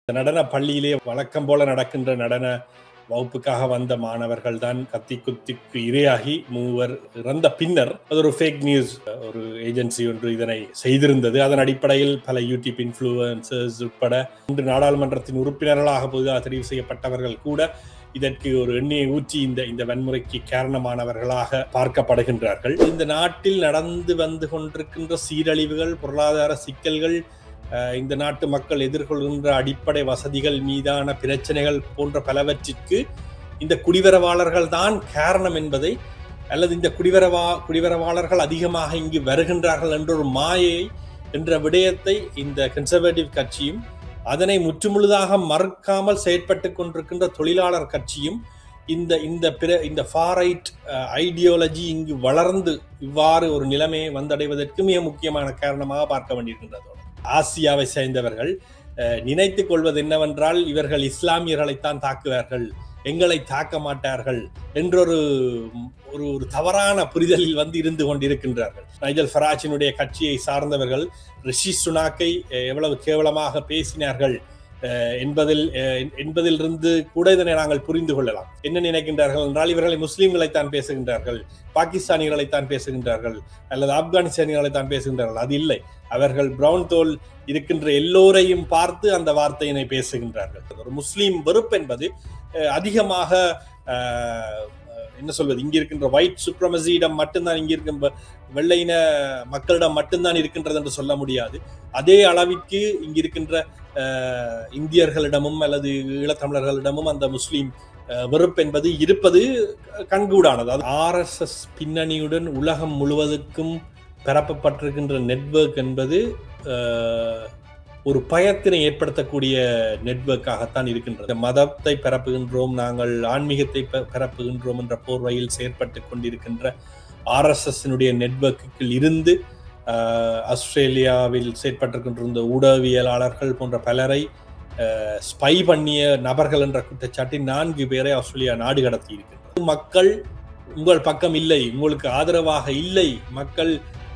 இந்த நடன பள்ளியிலே வழக்கம் போல நடக்கின்ற நடன வகுப்புக்காக வந்த மாணவர்கள் தான் கத்தி குத்திக்கு இரையாகி மூவர் இறந்த பின்னர் அது ஒரு ஃபேக் நியூஸ் ஒரு ஏஜென்சி ஒன்று இதனை செய்திருந்தது அதன் அடிப்படையில் பல யூடியூப் இன்ஃப்ளூயன்சர்ஸ் உட்பட இன்று நாடாளுமன்றத்தின் உறுப்பினர்களாக புதிதாக தெரிவு செய்யப்பட்டவர்கள் கூட இதற்கு ஒரு எண்ணெயை ஊற்றி இந்த இந்த வன்முறைக்கு காரணமானவர்களாக பார்க்கப்படுகின்றார்கள் இந்த நாட்டில் நடந்து வந்து கொண்டிருக்கின்ற சீரழிவுகள் பொருளாதார சிக்கல்கள் அஹ், இந்த நாட்டு மக்கள் எதிர்கொள்கின்ற அடிப்படை வசதிகள் மீதான பிரச்சனைகள் போன்ற பலவற்றிற்கு இந்த குடிவரவாளர்கள் தான் காரணம் என்பதை அல்லது இந்த குடிவரவா குடிவரவாளர்கள் அதிகமாக இங்கு வருகின்றார்கள் என்ற ஒரு மாயை என்ற விடயத்தை இந்த கன்சர்வேட்டிவ் கட்சியும் அதனை முற்றுமுழுதாக மறுக்காமல் செயற்பட்டு கொண்டிருக்கின்ற தொழிலாளர் கட்சியும் இந்த இந்த பிற இந்த ஃபாரைட் ஐடியாலஜி இங்கு வளர்ந்து இவ்வாறு ஒரு நிலைமையை வந்தடைவதற்கு மிக முக்கியமான காரணமாக பார்க்க வேண்டியிருக்கின்றது ஆசியாவை சேர்ந்தவர்கள் அஹ், நினைத்துக் கொள்வது என்னவென்றால் இவர்கள் இஸ்லாமியர்களைத்தான் தாக்குவார்கள் எங்களை தாக்க மாட்டார்கள் என்றொரு ஒரு ஒரு தவறான புரிதலில் வந்து இருந்து கொண்டிருக்கின்றார்கள் நைஜல் ஃபராஜினுடைய கட்சியை சார்ந்தவர்கள் ரிஷி சுனாக்கை அஹ், எவ்வளவு கேவலமாக பேசினார்கள் அஹ், என்பதில் அஹ், என்பதிலிருந்து கூட இதனை நாங்கள் புரிந்து கொள்ளலாம் என்ன நினைக்கின்றார்கள் என்றால் இவர்களை முஸ்லிம்களைத்தான் பேசுகின்றார்கள் பாகிஸ்தானிகளைத்தான் பேசுகின்றார்கள் அல்லது ஆப்கானிஸ்தானிகளைத்தான் பேசுகின்றார்கள் அது இல்லை அவர்கள் பிரவுன் தோல் இருக்கின்ற எல்லோரையும் பார்த்து அந்த வார்த்தையினை பேசுகின்றார்கள் ஒரு முஸ்லீம் வெறுப்பு என்பது அஹ், அதிகமாக அஹ், என்ன சொல்வது இங்க இருக்கின்ற ஒயிட் சுப்ரமசியிடம் மட்டும்தான் இங்க இருக்கின்ற வெள்ளையின மக்களிடம் மட்டும்தான் இருக்கின்றது என்று சொல்ல முடியாது அதே அளவிற்கு இங்க இருக்கின்ற அஹ், இந்தியர்களிடமும் அல்லது ஈழத்தமிழர்களிடமும் அந்த முஸ்லீம் அஹ், வெறுப்பு என்பது இருப்பது கண்கூடானது அது ஆர்எஸ்எஸ் பின்னணியுடன் உலகம் முழுவதுக்கும் பரப்பப்பட்டிருக்கின்ற நெட்வொர்க் என்பது அஹ், ஒரு பயத்தினை ஏற்படுத்தக்கூடிய நெட்வொர்க்காகத்தான் இருக்கின்றது இந்த மதத்தை பரப்புகின்றோம் நாங்கள் ஆன்மீகத்தை ப- பரப்புகின்றோம் என்ற போர்வையில் செயற்பட்டு கொண்டிருக்கின்ற ஆர்எஸ்எஸ்னுடைய நெட்வொர்க்குகள் இருந்து அஹ், ஆஸ்திரேலியாவில் செயற்பட்டிருக்கின்ற இந்த ஊடகவியலாளர்கள் போன்ற பலரை ஸ்பை பண்ணிய நபர்கள் என்ற குற்றச்சாட்டில் நான்கு பேரை ஆஸ்திரேலியா நாடு கடத்தி இருக்கின்றது மக்கள் உங்கள் பக்கம் இல்லை உங்களுக்கு ஆதரவாக இல்லை மக்கள்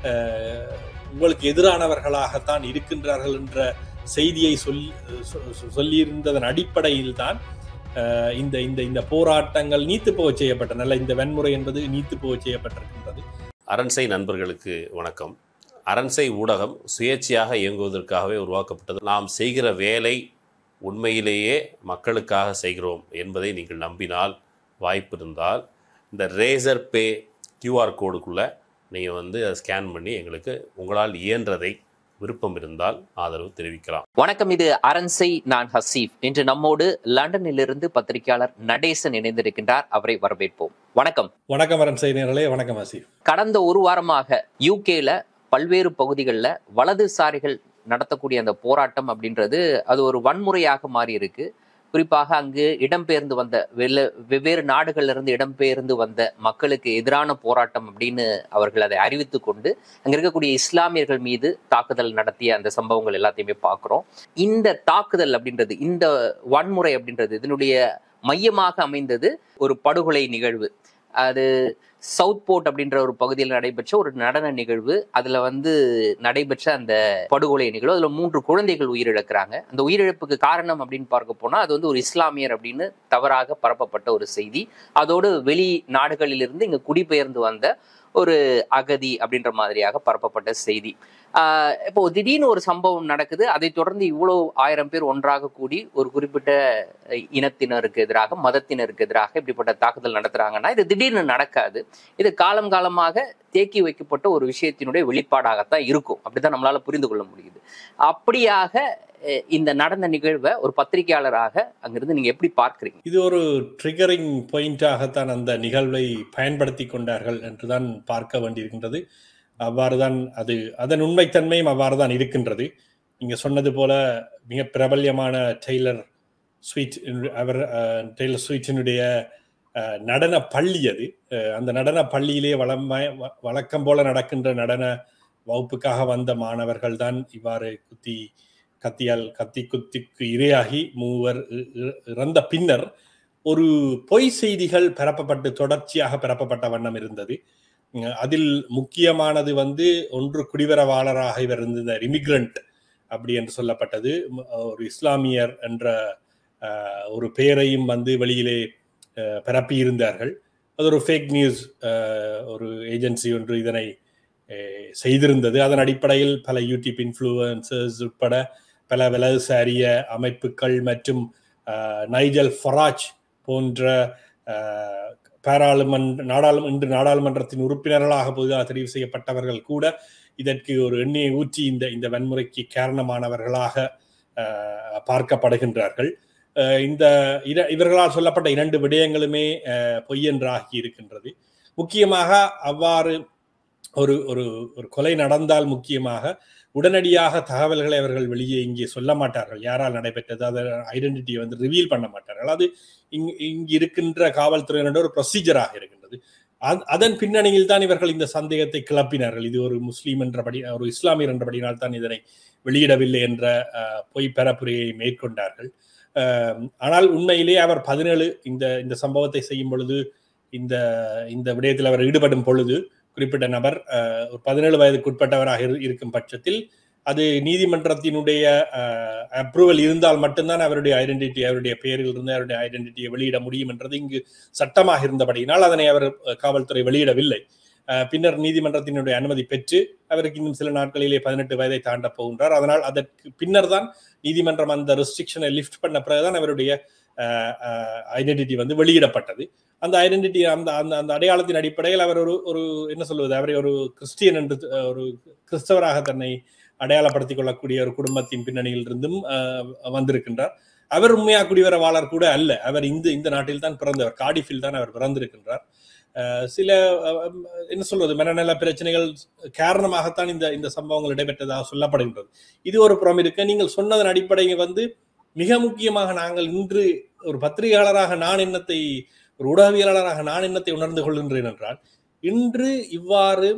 அஹ், உங்களுக்கு எதிரானவர்களாகத்தான் இருக்கின்றார்கள் என்ற செய்தியை சொல்லி சொ- சொ- சொல்லியிருந்ததன் அடிப்படையில் தான் அஹ், இந்த இந்த இந்த போராட்டங்கள் நீத்து போக செய்யப்பட்டன அல்ல இந்த வன்முறை என்பது நீத்து போக செய்யப்பட்டிருக்கின்றது அரண்சை நண்பர்களுக்கு வணக்கம் அரண்சை ஊடகம் சுயேட்சையாக இயங்குவதற்காகவே உருவாக்கப்பட்டது நாம் செய்கிற வேலை உண்மையிலேயே மக்களுக்காக செய்கிறோம் என்பதை நீங்கள் நம்பினால் வாய்ப்பு இருந்தால் இந்த ரேசர் பே கியூஆர் கோடுக்குள்ளே நீங்கள் வந்து அதை ஸ்கேன் பண்ணி எங்களுக்கு உங்களால் இயன்றதை விருப்பம் இருந்தால் ஆதரவு தெரிவிக்கலாம் வணக்கம் இது அரண்சை நான் ஹசீப் இன்று நம்மோடு லண்டனிலிருந்து பத்திரிகையாளர் நடேசன் இணைந்திருக்கின்றார் அவரை வரவேற்போம் வணக்கம் வணக்கம் வரன் செய்தியர்களே வணக்கம் ஆசிப் கடந்த ஒரு வாரமாக யூகேல பல்வேறு பகுதிகளில் வலதுசாரிகள் நடத்தக்கூடிய அந்த போராட்டம் அப்படின்றது அது ஒரு வன்முறையாக மாறி இருக்கு குறிப்பாக அங்கு இடம்பெயர்ந்து வந்த வெள்ள வெவ்வேறு நாடுகள்ல இருந்து இடம்பெயர்ந்து வந்த மக்களுக்கு எதிரான போராட்டம் அப்படின்னு அவர்கள் அதை அறிவித்து கொண்டு அங்க இருக்கக்கூடிய இஸ்லாமியர்கள் மீது தாக்குதல் நடத்திய அந்த சம்பவங்கள் எல்லாத்தையுமே பார்க்கிறோம் இந்த தாக்குதல் அப்படின்றது இந்த வன்முறை அப்படின்றது இதனுடைய மையமாக அமைந்தது ஒரு படுகொலை நிகழ்வு அது சவுத் போர்ட் அப்படின்ற ஒரு பகுதியில் நடைபெற்ற ஒரு நடன நிகழ்வு அதுல வந்து நடைபெற்ற அந்த படுகொலை நிகழ்வு அதுல மூன்று குழந்தைகள் உயிரிழக்கிறாங்க அந்த உயிரிழப்புக்கு காரணம் அப்படின்னு பார்க்க போனா அது வந்து ஒரு இஸ்லாமியர் அப்படின்னு தவறாக பரப்பப்பட்ட ஒரு செய்தி அதோடு வெளி நாடுகளிலிருந்து இங்க குடிபெயர்ந்து வந்த ஒரு அகதி அப்படின்ற மாதிரியாக பரப்பப்பட்ட செய்தி ஆஹ் இப்போ திடீர்னு ஒரு சம்பவம் நடக்குது அதை தொடர்ந்து இவ்வளவு ஆயிரம் பேர் ஒன்றாக கூடி ஒரு குறிப்பிட்ட அஹ், இனத்தினருக்கு எதிராக மதத்தினருக்கு எதிராக இப்படிப்பட்ட தாக்குதல் நடத்துறாங்கன்னா இது திடீர்னு நடக்காது இது காலம் காலமாக தேக்கி வைக்கப்பட்ட ஒரு விஷயத்தினுடைய வெளிப்பாடாகத்தான் இருக்கும் அப்படிதான் நம்மளால புரிந்து கொள்ள முடியுது அப்படியாக அஹ், இந்த நடந்த நிகழ்வை ஒரு பத்திரிகையாளராக அங்கிருந்து நீங்க எப்படி பார்க்கறீங்க இது ஒரு ட்ரிகரிங் பாயிண்டாகத்தான் அந்த நிகழ்வை பயன்படுத்தி கொண்டார்கள் என்றுதான் பார்க்க வேண்டியிருக்கின்றது அவ்வாறுதான் அது அதன் உண்மைத்தன்மையும் அவ்வாறு தான் இருக்கின்றது நீங்க சொன்னது போல மிக பிரபல்யமான டெய்லர் ஸ்வீட் அவர் அஹ், டெய்லர் ஸ்வீட்டினுடைய அஹ், நடன பள்ளி அது அஹ், அந்த நடன பள்ளியிலே வளமை வ- வழக்கம் போல நடக்கின்ற நடன வகுப்புக்காக வந்த மாணவர்கள் தான் இவ்வாறு குத்தி கத்தியால் கத்தி குத்திக்கு இரையாகி மூவர் இ- இ- இறந்த பின்னர் ஒரு பொய் செய்திகள் பரப்பப்பட்டு தொடர்ச்சியாக பரப்பப்பட்ட வண்ணம் இருந்தது உம், அதில் முக்கியமானது வந்து ஒன்று குடிவரவாளராக இவர் இருந்த இமிகிரண்ட் அப்படி என்று சொல்லப்பட்டது ம- ஒரு இஸ்லாமியர் என்ற அஹ், ஒரு பெயரையும் வந்து வெளியிலே அஹ், பரப்பியிருந்தார்கள் அது ஒரு ஃபேக் நியூஸ் ஒரு ஏஜென்சி ஒன்று இதனை அஹ், செய்திருந்தது அதன் அடிப்படையில் பல யூடியூப் இன்ஃப்ளூயன்சர்ஸ் உட்பட பல வலதுசாரிய அமைப்புகள் மற்றும் அஹ், நைஜல் ஃபராஜ் போன்ற அஹ், பாராளுமன்ற நாடாளு இன்று நாடாளுமன்றத்தின் உறுப்பினர்களாக புதிதாக தெரிவு செய்யப்பட்டவர்கள் கூட இதற்கு ஒரு எண்ணெயை ஊற்றி இந்த இந்த வன்முறைக்கு காரணமானவர்களாக அஹ், பார்க்கப்படுகின்றார்கள் அஹ், இந்த இர- இவர்களால் சொல்லப்பட்ட இரண்டு விடயங்களுமே அஹ், பொய்யென்றாகி இருக்கின்றது முக்கியமாக அவ்வாறு ஒரு ஒரு ஒரு கொலை நடந்தால் முக்கியமாக உடனடியாக தகவல்களை அவர்கள் வெளியே இங்கே சொல்ல மாட்டார்கள் யாரால் நடைபெற்றது அதன் ஐடென்டிட்டியை வந்து ரிவீல் பண்ண மாட்டார்கள் அது இங் இங்கு இருக்கின்ற காவல்துறையினோட ஒரு ப்ரொசீஜராக இருக்கின்றது அத்- அதன் பின்னணியில் தான் இவர்கள் இந்த சந்தேகத்தை கிளப்பினார்கள் இது ஒரு முஸ்லீம் என்றபடி ஒரு இஸ்லாமியர் என்றபடினால் தான் இதனை வெளியிடவில்லை என்ற அஹ், பொய் பரப்புரையை மேற்கொண்டார்கள் அஹ், ஆனால் உண்மையிலேயே அவர் பதினேழு இந்த இந்த சம்பவத்தை செய்யும் பொழுது இந்த இந்த விடயத்தில் அவர் ஈடுபடும் பொழுது குறிப்பிட்ட நபர் அஹ், ஒரு பதினேழு வயதுக்கு உட்பட்டவராக இரு- இருக்கும் பட்சத்தில் அது நீதிமன்றத்தினுடைய அப்ரூவல் இருந்தால் மட்டும்தான் அவருடைய ஐடென்டிட்டி அவருடைய பெயரில் இருந்து அவருடைய ஐடென்டிட்டியை வெளியிட முடியும் என்றது இங்கு சட்டமாக இருந்தபடியினால் அதனை அவர் அஹ், காவல்துறை வெளியிடவில்லை அஹ், பின்னர் நீதிமன்றத்தினுடைய அனுமதி பெற்று அவருக்கு இன்னும் சில நாட்களிலே பதினெட்டு வயதை தாண்ட போகின்றார் அதனால் அதற்கு பின்னர் தான் நீதிமன்றம் அந்த ரெஸ்ட்ரிக்ஷனை லிஃப்ட் பண்ண பிறகுதான் அவருடைய ஐடென்டிட்டி வந்து வெளியிடப்பட்டது அந்த ஐடென்டிட்டி அந்த அந்த அந்த அடையாளத்தின் அடிப்படையில் அவர் ஒரு ஒரு என்ன சொல்வது அவரை ஒரு கிறிஸ்டியன் என்று அஹ், ஒரு கிறிஸ்தவராக தன்னை அடையாளப்படுத்திக் கொள்ளக்கூடிய ஒரு குடும்பத்தின் பின்னணியில் இருந்தும் அஹ், வந்திருக்கின்றார் அவர் உண்மையா குடிவரவாளர் கூட அல்ல அவர் இந்த இந்த நாட்டில் தான் பிறந்தவர் காடிஃபில் தான் அவர் பிறந்திருக்கின்றார் அஹ், சில அஹ், என்ன சொல்வது மனநல பிரச்சனைகள் காரணமாகத்தான் இந்த இந்த சம்பவங்கள் நடைபெற்றதாக சொல்லப்படுகின்றது இது ஒரு புறம் இருக்க நீங்கள் சொன்னதன் அடிப்படையில் வந்து மிக முக்கியமாக நாங்கள் இன்று ஒரு பத்திரிகையாளராக நான் என்னத்தை ஒரு ஊடகவியலாளராக நான் என்னத்தை உணர்ந்து கொள்கின்றேன் என்றால் இன்று இவ்வாறு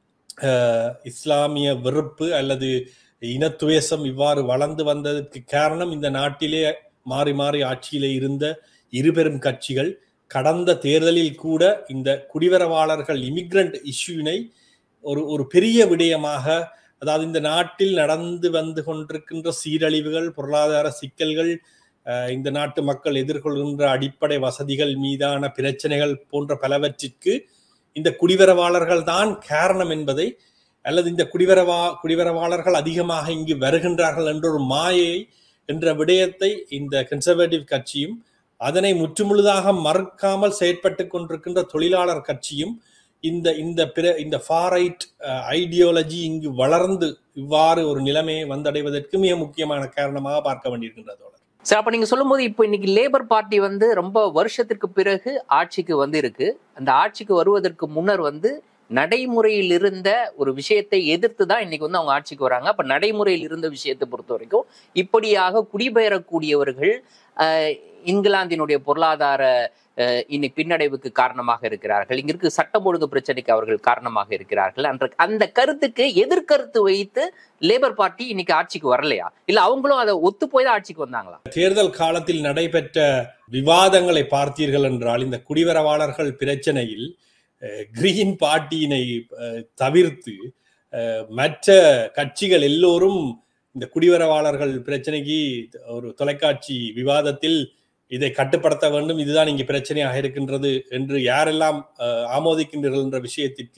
அஹ், இஸ்லாமிய வெறுப்பு அல்லது இனத்துவேசம் இவ்வாறு வளர்ந்து வந்ததற்கு காரணம் இந்த நாட்டிலே மாறி மாறி ஆட்சியிலே இருந்த இருபெரும் கட்சிகள் கடந்த தேர்தலில் கூட இந்த குடிவரவாளர்கள் இமிக்ரண்ட் இஷ்யூனை ஒரு ஒரு பெரிய விடயமாக அதாவது இந்த நாட்டில் நடந்து வந்து கொண்டிருக்கின்ற சீரழிவுகள் பொருளாதார சிக்கல்கள் அஹ், இந்த நாட்டு மக்கள் எதிர்கொள்கின்ற அடிப்படை வசதிகள் மீதான பிரச்சனைகள் போன்ற பலவற்றிற்கு இந்த குடிவரவாளர்கள் தான் காரணம் என்பதை அல்லது இந்த குடிவரவா குடிவரவாளர்கள் அதிகமாக இங்கு வருகின்றார்கள் என்ற ஒரு மாயை என்ற விடயத்தை இந்த கன்சர்வேட்டிவ் கட்சியும் அதனை முற்றுமுழுதாக மறுக்காமல் செயற்பட்டு கொண்டிருக்கின்ற தொழிலாளர் கட்சியும் இந்த இந்த பிற இந்த ஃபாரைட் ஐடியாலஜி இங்கு வளர்ந்து இவ்வாறு ஒரு நிலைமையை வந்தடைவதற்கு மிக முக்கியமான காரணமாக பார்க்க வேண்டியிருக்கின்றது தோழர். சார் அப்ப நீங்க சொல்லும்போது இப்போ இன்னைக்கு லேபர் பார்ட்டி வந்து ரொம்ப வருஷத்திற்கு பிறகு ஆட்சிக்கு வந்து இருக்கு அந்த ஆட்சிக்கு வருவதற்கு முன்னர் வந்து நடைமுறையில் இருந்த ஒரு விஷயத்தை எதிர்த்து தான் இன்னைக்கு வந்து அவங்க ஆட்சிக்கு வராங்க அப்ப நடைமுறையில் இருந்த விஷயத்தை பொறுத்த வரைக்கும் இப்படியாக குடிபெயரக்கூடியவர்கள் ஆஹ், இங்கிலாந்தினுடைய பொருளாதார ஆஹ், இன்னைக்கு பின்னடைவுக்கு காரணமாக இருக்கிறார்கள் இங்க இருக்கு சட்டம் ஒழுங்கு பிரச்சனைக்கு அவர்கள் காரணமாக இருக்கிறார்கள் என்ற அந்த கருத்துக்கு எதிர்கருத்து வைத்து லேபர் பார்ட்டி இன்னைக்கு ஆட்சிக்கு வரலையா இல்ல அவங்களும் அதை ஒத்து போய் தான் ஆட்சிக்கு வந்தாங்களா தேர்தல் காலத்தில் நடைபெற்ற விவாதங்களை பார்த்தீர்கள் என்றால் இந்த குடிவரவாளர்கள் பிரச்சனையில் அஹ், கிரீன் பார்ட்டியினை அஹ், தவிர்த்து அஹ், மற்ற கட்சிகள் எல்லோரும் இந்த குடிவரவாளர்கள் பிரச்சனைக்கு ஒரு தொலைக்காட்சி விவாதத்தில் இதை கட்டுப்படுத்த வேண்டும் இதுதான் இங்கு பிரச்சனையாக இருக்கின்றது என்று யாரெல்லாம் அஹ், ஆமோதிக்கின்றீர்கள் என்ற விஷயத்திற்கு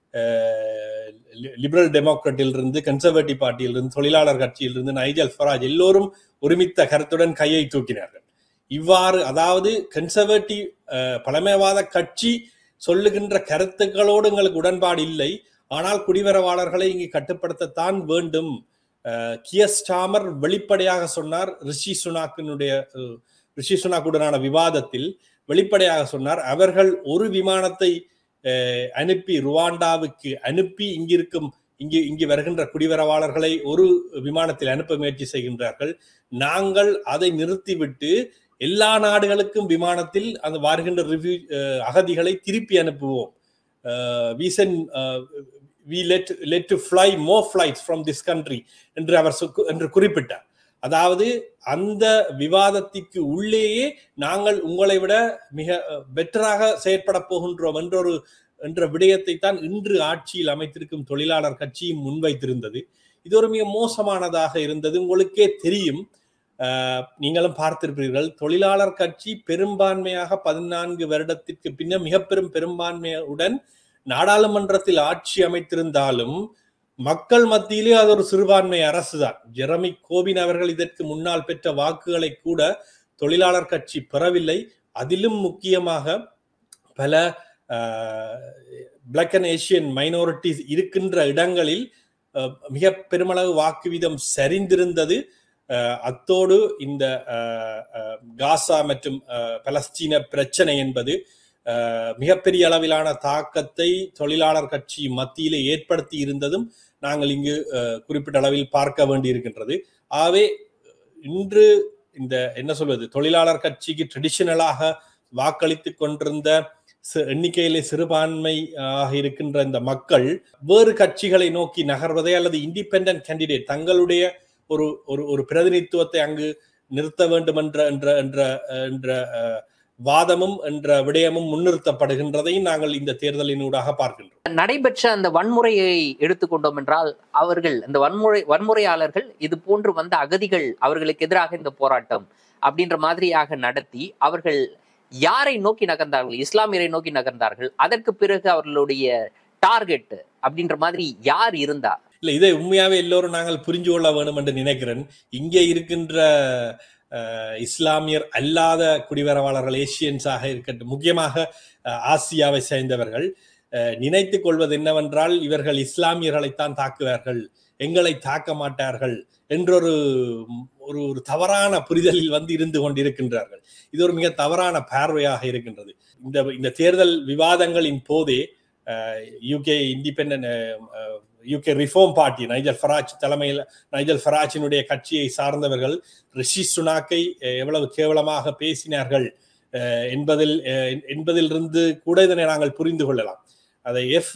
அஹ், லி- லிபரல் டெமோக்ராட்டிலிருந்து கன்சர்வேட்டிவ் பார்ட்டியிலிருந்து தொழிலாளர் கட்சியிலிருந்து நைஜல் ஃபராஜ் எல்லோரும் ஒருமித்த கருத்துடன் கையை தூக்கினார்கள் இவ்வாறு அதாவது கன்சர்வேட்டிவ் அஹ், பழமைவாத கட்சி சொல்லுகின்ற கருத்துக்களோடு எங்களுக்கு உடன்பாடு இல்லை ஆனால் குடிவரவாளர்களை இங்கு கட்டுப்படுத்தத்தான் வேண்டும் அஹ், கியர் ஸ்டாமர் வெளிப்படையாக சொன்னார் ரிஷி சுனாக்கினுடைய அஹ், ரிஷி சுனாக்குடனான விவாதத்தில் வெளிப்படையாக சொன்னார் அவர்கள் ஒரு விமானத்தை அஹ், அனுப்பி ருவாண்டாவுக்கு அனுப்பி இங்கிருக்கும் இங்கு இங்கு வருகின்ற குடிவரவாளர்களை ஒரு விமானத்தில் அனுப்ப முயற்சி செய்கின்றார்கள் நாங்கள் அதை நிறுத்திவிட்டு எல்லா நாடுகளுக்கும் விமானத்தில் அந்த வருகின்ற ரிவ்யூ அகதிகளை திருப்பி அனுப்புவோம் we send we let let to fly more flights from this country என்று அவர் சொ- என்று குறிப்பிட்டார் அதாவது அந்த விவாதத்திற்கு உள்ளேயே நாங்கள் உங்களை விட மிக பெட்டராக செயற்பட போகின்றோம் என்றொரு என்ற விடயத்தை தான் இன்று ஆட்சியில் அமைத்திருக்கும் தொழிலாளர் கட்சியும் முன்வைத்திருந்தது இது ஒரு மிக மோசமானதாக இருந்தது உங்களுக்கே தெரியும் அஹ், நீங்களும் பார்த்திருப்பீர்கள் தொழிலாளர் கட்சி பெரும்பான்மையாக பதினான்கு வருடத்திற்கு பின்னர் மிக பெரும் பெரும்பான்மையுடன் நாடாளுமன்றத்தில் ஆட்சி அமைத்திருந்தாலும் மக்கள் மத்தியிலே அது ஒரு சிறுபான்மை அரசுதான் ஜெரமி கோபின் அவர்கள் இதற்கு முன்னால் பெற்ற வாக்குகளை கூட தொழிலாளர் கட்சி பெறவில்லை அதிலும் முக்கியமாக பல பிளாக் அண்ட் ஏசியன் மைனாரிட்டிஸ் இருக்கின்ற இடங்களில் அஹ், மிக பெருமளவு வாக்கு வீதம் சரிந்திருந்தது அஹ், அத்தோடு இந்த அஹ், அஹ், காசா மற்றும் அஹ், பலஸ்தீன பிரச்சனை என்பது அஹ், மிகப்பெரிய அளவிலான தாக்கத்தை தொழிலாளர் கட்சி மத்தியிலே ஏற்படுத்தி இருந்ததும் நாங்கள் இங்கு அஹ், குறிப்பிட்ட அளவில் பார்க்க வேண்டியிருக்கின்றது ஆகவே இன்று இந்த என்ன சொல்வது தொழிலாளர் கட்சிக்கு ட்ரெடிஷனலாக வாக்களித்துக் கொண்டிருந்த சி- எண்ணிக்கையிலே சிறுபான்மை ஆக இருக்கின்ற இந்த மக்கள் வேறு கட்சிகளை நோக்கி நகர்வதை அல்லது இண்டிபெண்டன்ட் கேண்டிடேட் தங்களுடைய ஒரு ஒரு ஒரு பிரதிநிதித்துவத்தை அங்கு நிறுத்த வேண்டும் என்ற என்ற என்ற என்ற அஹ், வாதமும் என்ற விடயமும் முன்னிறுத்தப்படுகின்றதை நாங்கள் இந்த தேர்தலினூடாக பார்க்கின்றோம் நடைபெற்ற அந்த வன்முறையை எடுத்துக்கொண்டோம் என்றால் அவர்கள் இந்த வன்முறை வன்முறையாளர்கள் இது போன்று வந்த அகதிகள் அவர்களுக்கு எதிராக இந்த போராட்டம் அப்படின்ற மாதிரியாக நடத்தி அவர்கள் யாரை நோக்கி நகர்ந்தார்கள் இஸ்லாமியரை நோக்கி நகர்ந்தார்கள் அதற்கு பிறகு அவர்களுடைய டார்கெட் அப்படின்ற மாதிரி யார் இருந்தா இல்ல இதை உண்மையாவே எல்லோரும் நாங்கள் புரிஞ்சு கொள்ள வேணும் என்று நினைக்கிறேன் இங்கே இருக்கின்ற அஹ், இஸ்லாமியர் அல்லாத குடிவரவாளர்கள் ஏசியன்ஸாக இருக்கட்டும் முக்கியமாக அஹ், ஆசியாவை சேர்ந்தவர்கள் அஹ், நினைத்துக் கொள்வது என்னவென்றால் இவர்கள் இஸ்லாமியர்களைத்தான் தாக்குவார்கள் எங்களை தாக்க மாட்டார்கள் என்றொரு ஒரு ஒரு தவறான புரிதலில் வந்து இருந்து கொண்டிருக்கின்றார்கள் இது ஒரு மிக தவறான பார்வையாக இருக்கின்றது இந்த இந்த தேர்தல் விவாதங்களின் போதே UK independent UK reform party Nigel Farage தலைமையில் நைஜல் ஃபராஜினுடைய கட்சியை சார்ந்தவர்கள் ரிஷி சுனாக்கை அஹ், எவ்வளவு கேவலமாக பேசினார்கள் அஹ், என்பதில் அஹ், என்பதிலிருந்து கூட இதனை நாங்கள் புரிந்து கொள்ளலாம் அதை எஃப்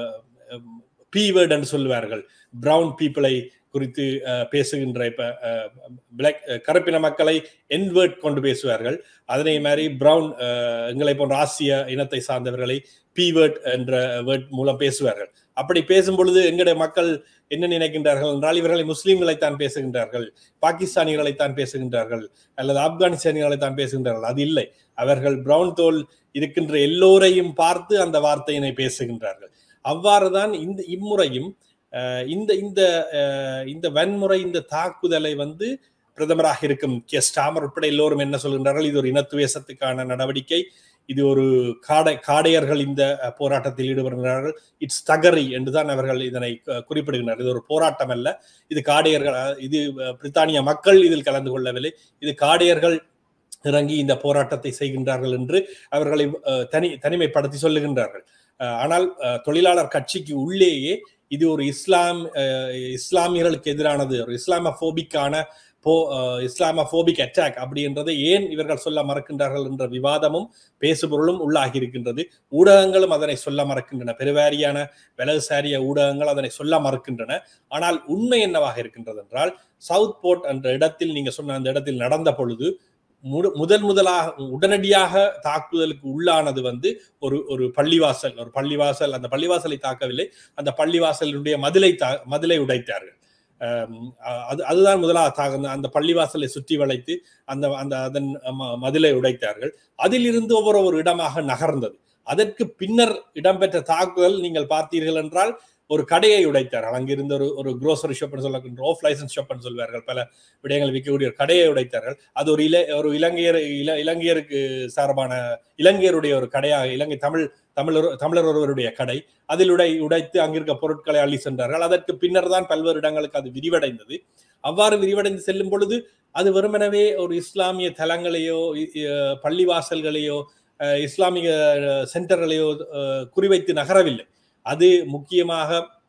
பி வேர்ட் என்று சொல்லுவார்கள் பிரவுன் பீப்புளை குறித்து அஹ், பேசுகின்ற இப்ப பிளாக் கருப்பின மக்களை என்வேர்ட் கொண்டு பேசுவார்கள் அதனை மாதிரி பிரவுன் எங்களை போன்ற ஆசிய இனத்தை சார்ந்தவர்களை பி வேர்ட் என்ற வேர்ட் மூலம் பேசுவார்கள் அப்படி பேசும் பொழுது எங்களுடைய மக்கள் என்ன நினைக்கின்றார்கள் என்றால் இவர்களை முஸ்லீம்களைத்தான் பேசுகின்றார்கள் பாகிஸ்தானிகளைத்தான் பேசுகின்றார்கள் அல்லது ஆப்கானிஸ்தானிகளைத்தான் பேசுகின்றார்கள் அது இல்லை அவர்கள் பிரவுன் தோல் இருக்கின்ற எல்லோரையும் பார்த்து அந்த வார்த்தையினை பேசுகின்றார்கள் அவ்வாறுதான் இந்த இம்முறையும் அஹ், இந்த இந்த அஹ், இந்த வன்முறை இந்த தாக்குதலை வந்து பிரதமராக இருக்கும் கே ஸ்டாமர் உட்பட எல்லோரும் என்ன சொல்கின்றார்கள் இது ஒரு இனத்துவேசத்துக்கான நடவடிக்கை இது ஒரு காடை காடையர்கள் இந்த அஹ், போராட்டத்தில் ஈடுபடுகிறார்கள் இட்ஸ் தகரி என்றுதான் அவர்கள் இதனை அஹ், குறிப்பிடுகின்றனர் இது ஒரு போராட்டம் அல்ல இது காடையர்கள் அஹ், இது அஹ், பிரித்தானிய மக்கள் இதில் கலந்து கொள்ளவில்லை இது காடையர்கள் இறங்கி இந்த போராட்டத்தை செய்கின்றார்கள் என்று அவர்களை அஹ், தனி தனிமைப்படுத்தி சொல்லுகின்றார்கள் அஹ், ஆனால் அஹ், தொழிலாளர் கட்சிக்கு உள்ளேயே இது ஒரு இஸ்லாம் அஹ், இஸ்லாமியர்களுக்கு எதிரானது ஒரு இஸ்லாமபோபிக்கான போ இஸ்லாமபோபிக் அட்டாக் அப்படின்றதை ஏன் இவர்கள் சொல்ல மறக்கின்றார்கள் என்ற விவாதமும் பேசுபொருளும் உள்ளாகி இருக்கின்றது ஊடகங்களும் அதனை சொல்ல மறக்கின்றன பெருவாரியான வலதுசாரிய ஊடகங்கள் அதனை சொல்ல மறுக்கின்றன ஆனால் உண்மை என்னவாக இருக்கின்றது என்றால் சவுத் போர்ட் என்ற இடத்தில் நீங்க சொன்ன அந்த இடத்தில் நடந்த பொழுது முடு- முதல் முதலாக உடனடியாக தாக்குதலுக்கு உள்ளானது வந்து ஒரு ஒரு பள்ளிவாசல் ஒரு பள்ளிவாசல் அந்த பள்ளிவாசலை தாக்கவில்லை அந்த பள்ளிவாசலுடைய மதிலை தா மதிலை உடைத்தார்கள் ஆம், அது அதுதான் முதலாக தாக்க அந்த பள்ளிவாசலை சுற்றி வளைத்து அந்த அந்த அதன் ம- மதிலை உடைத்தார்கள் அதிலிருந்து ஒவ்வொரு ஒரு இடமாக நகர்ந்தது அதற்கு பின்னர் இடம்பெற்ற தாக்குதல் நீங்கள் பார்த்தீர்கள் என்றால் ஒரு கடையை உடைத்தார்கள் அங்கிருந்த ஒரு ஒரு grocery ஷாப் சொல்லக்கின்ற ஆஃப் லைசன்ஸ் ஷாப் சொல்வார்கள் பல விடயங்கள் விற்கக்கூடிய ஒரு கடையை உடைத்தார்கள் அது ஒரு இல ஒரு இலங்கையர் இல இலங்கையருக்கு சார்பான இலங்கையருடைய ஒரு கடையாக இலங்கை தமிழ் தமிழர் தமிழர் ஒருவருடைய கடை அதில் உடை உடைத்து அங்கிருக்க பொருட்களை அள்ளி சென்றார்கள் அதற்கு பின்னர் தான் பல்வேறு இடங்களுக்கு அது விரிவடைந்தது அவ்வாறு விரிவடைந்து செல்லும் பொழுது அது வெறுமனவே ஒரு இஸ்லாமிய தலங்களையோ இ- இ- பள்ளிவாசல்களையோ அஹ், இஸ்லாமிய அஹ், சென்டர்களையோ அஹ், குறிவைத்து நகரவில்லை அது முக்கியமாக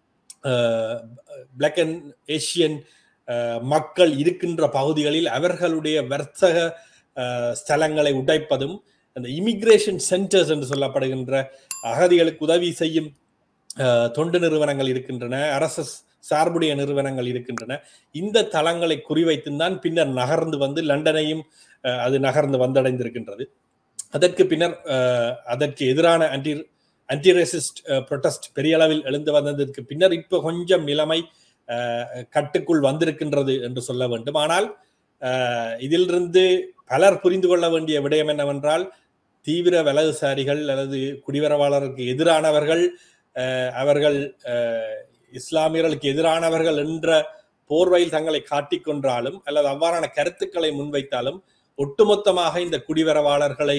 பிளாக் அண்ட் ஏசியன் மக்கள் இருக்கின்ற பகுதிகளில் அவர்களுடைய வர்த்தக அஹ், ஸ்தலங்களை உடைப்பதும் அந்த இமிகிரேஷன் சென்டர்ஸ் என்று சொல்லப்படுகின்ற அகதிகளுக்கு உதவி செய்யும் அஹ், தொண்டு நிறுவனங்கள் இருக்கின்றன அரசு சார்புடைய நிறுவனங்கள் இருக்கின்றன இந்த தளங்களை குறிவைத்துதான் பின்னர் நகர்ந்து வந்து லண்டனையும் அஹ், அது நகர்ந்து வந்தடைந்திருக்கின்றது அதற்கு பின்னர் அஹ், அதற்கு எதிரான அன்டி அன்டி ரேசிஸ்ட் ப்ரொட்டஸ்ட் பெரிய அளவில் எழுந்து வந்ததற்கு பின்னர் இப்போ கொஞ்சம் நிலைமை கட்டுக்குள் வந்திருக்கின்றது என்று சொல்ல வேண்டும் ஆனால் இதிலிருந்து பலர் புரிந்து கொள்ள வேண்டிய விடயம் என்னவென்றால் தீவிர வலதுசாரிகள் அல்லது குடிவரவாளருக்கு எதிரானவர்கள் அவர்கள் இஸ்லாமியர்களுக்கு எதிரானவர்கள் என்ற போர்வையில் தங்களை காட்டிக்கொன்றாலும் அல்லது அவ்வாறான கருத்துக்களை முன்வைத்தாலும் ஒட்டுமொத்தமாக இந்த குடிவரவாளர்களை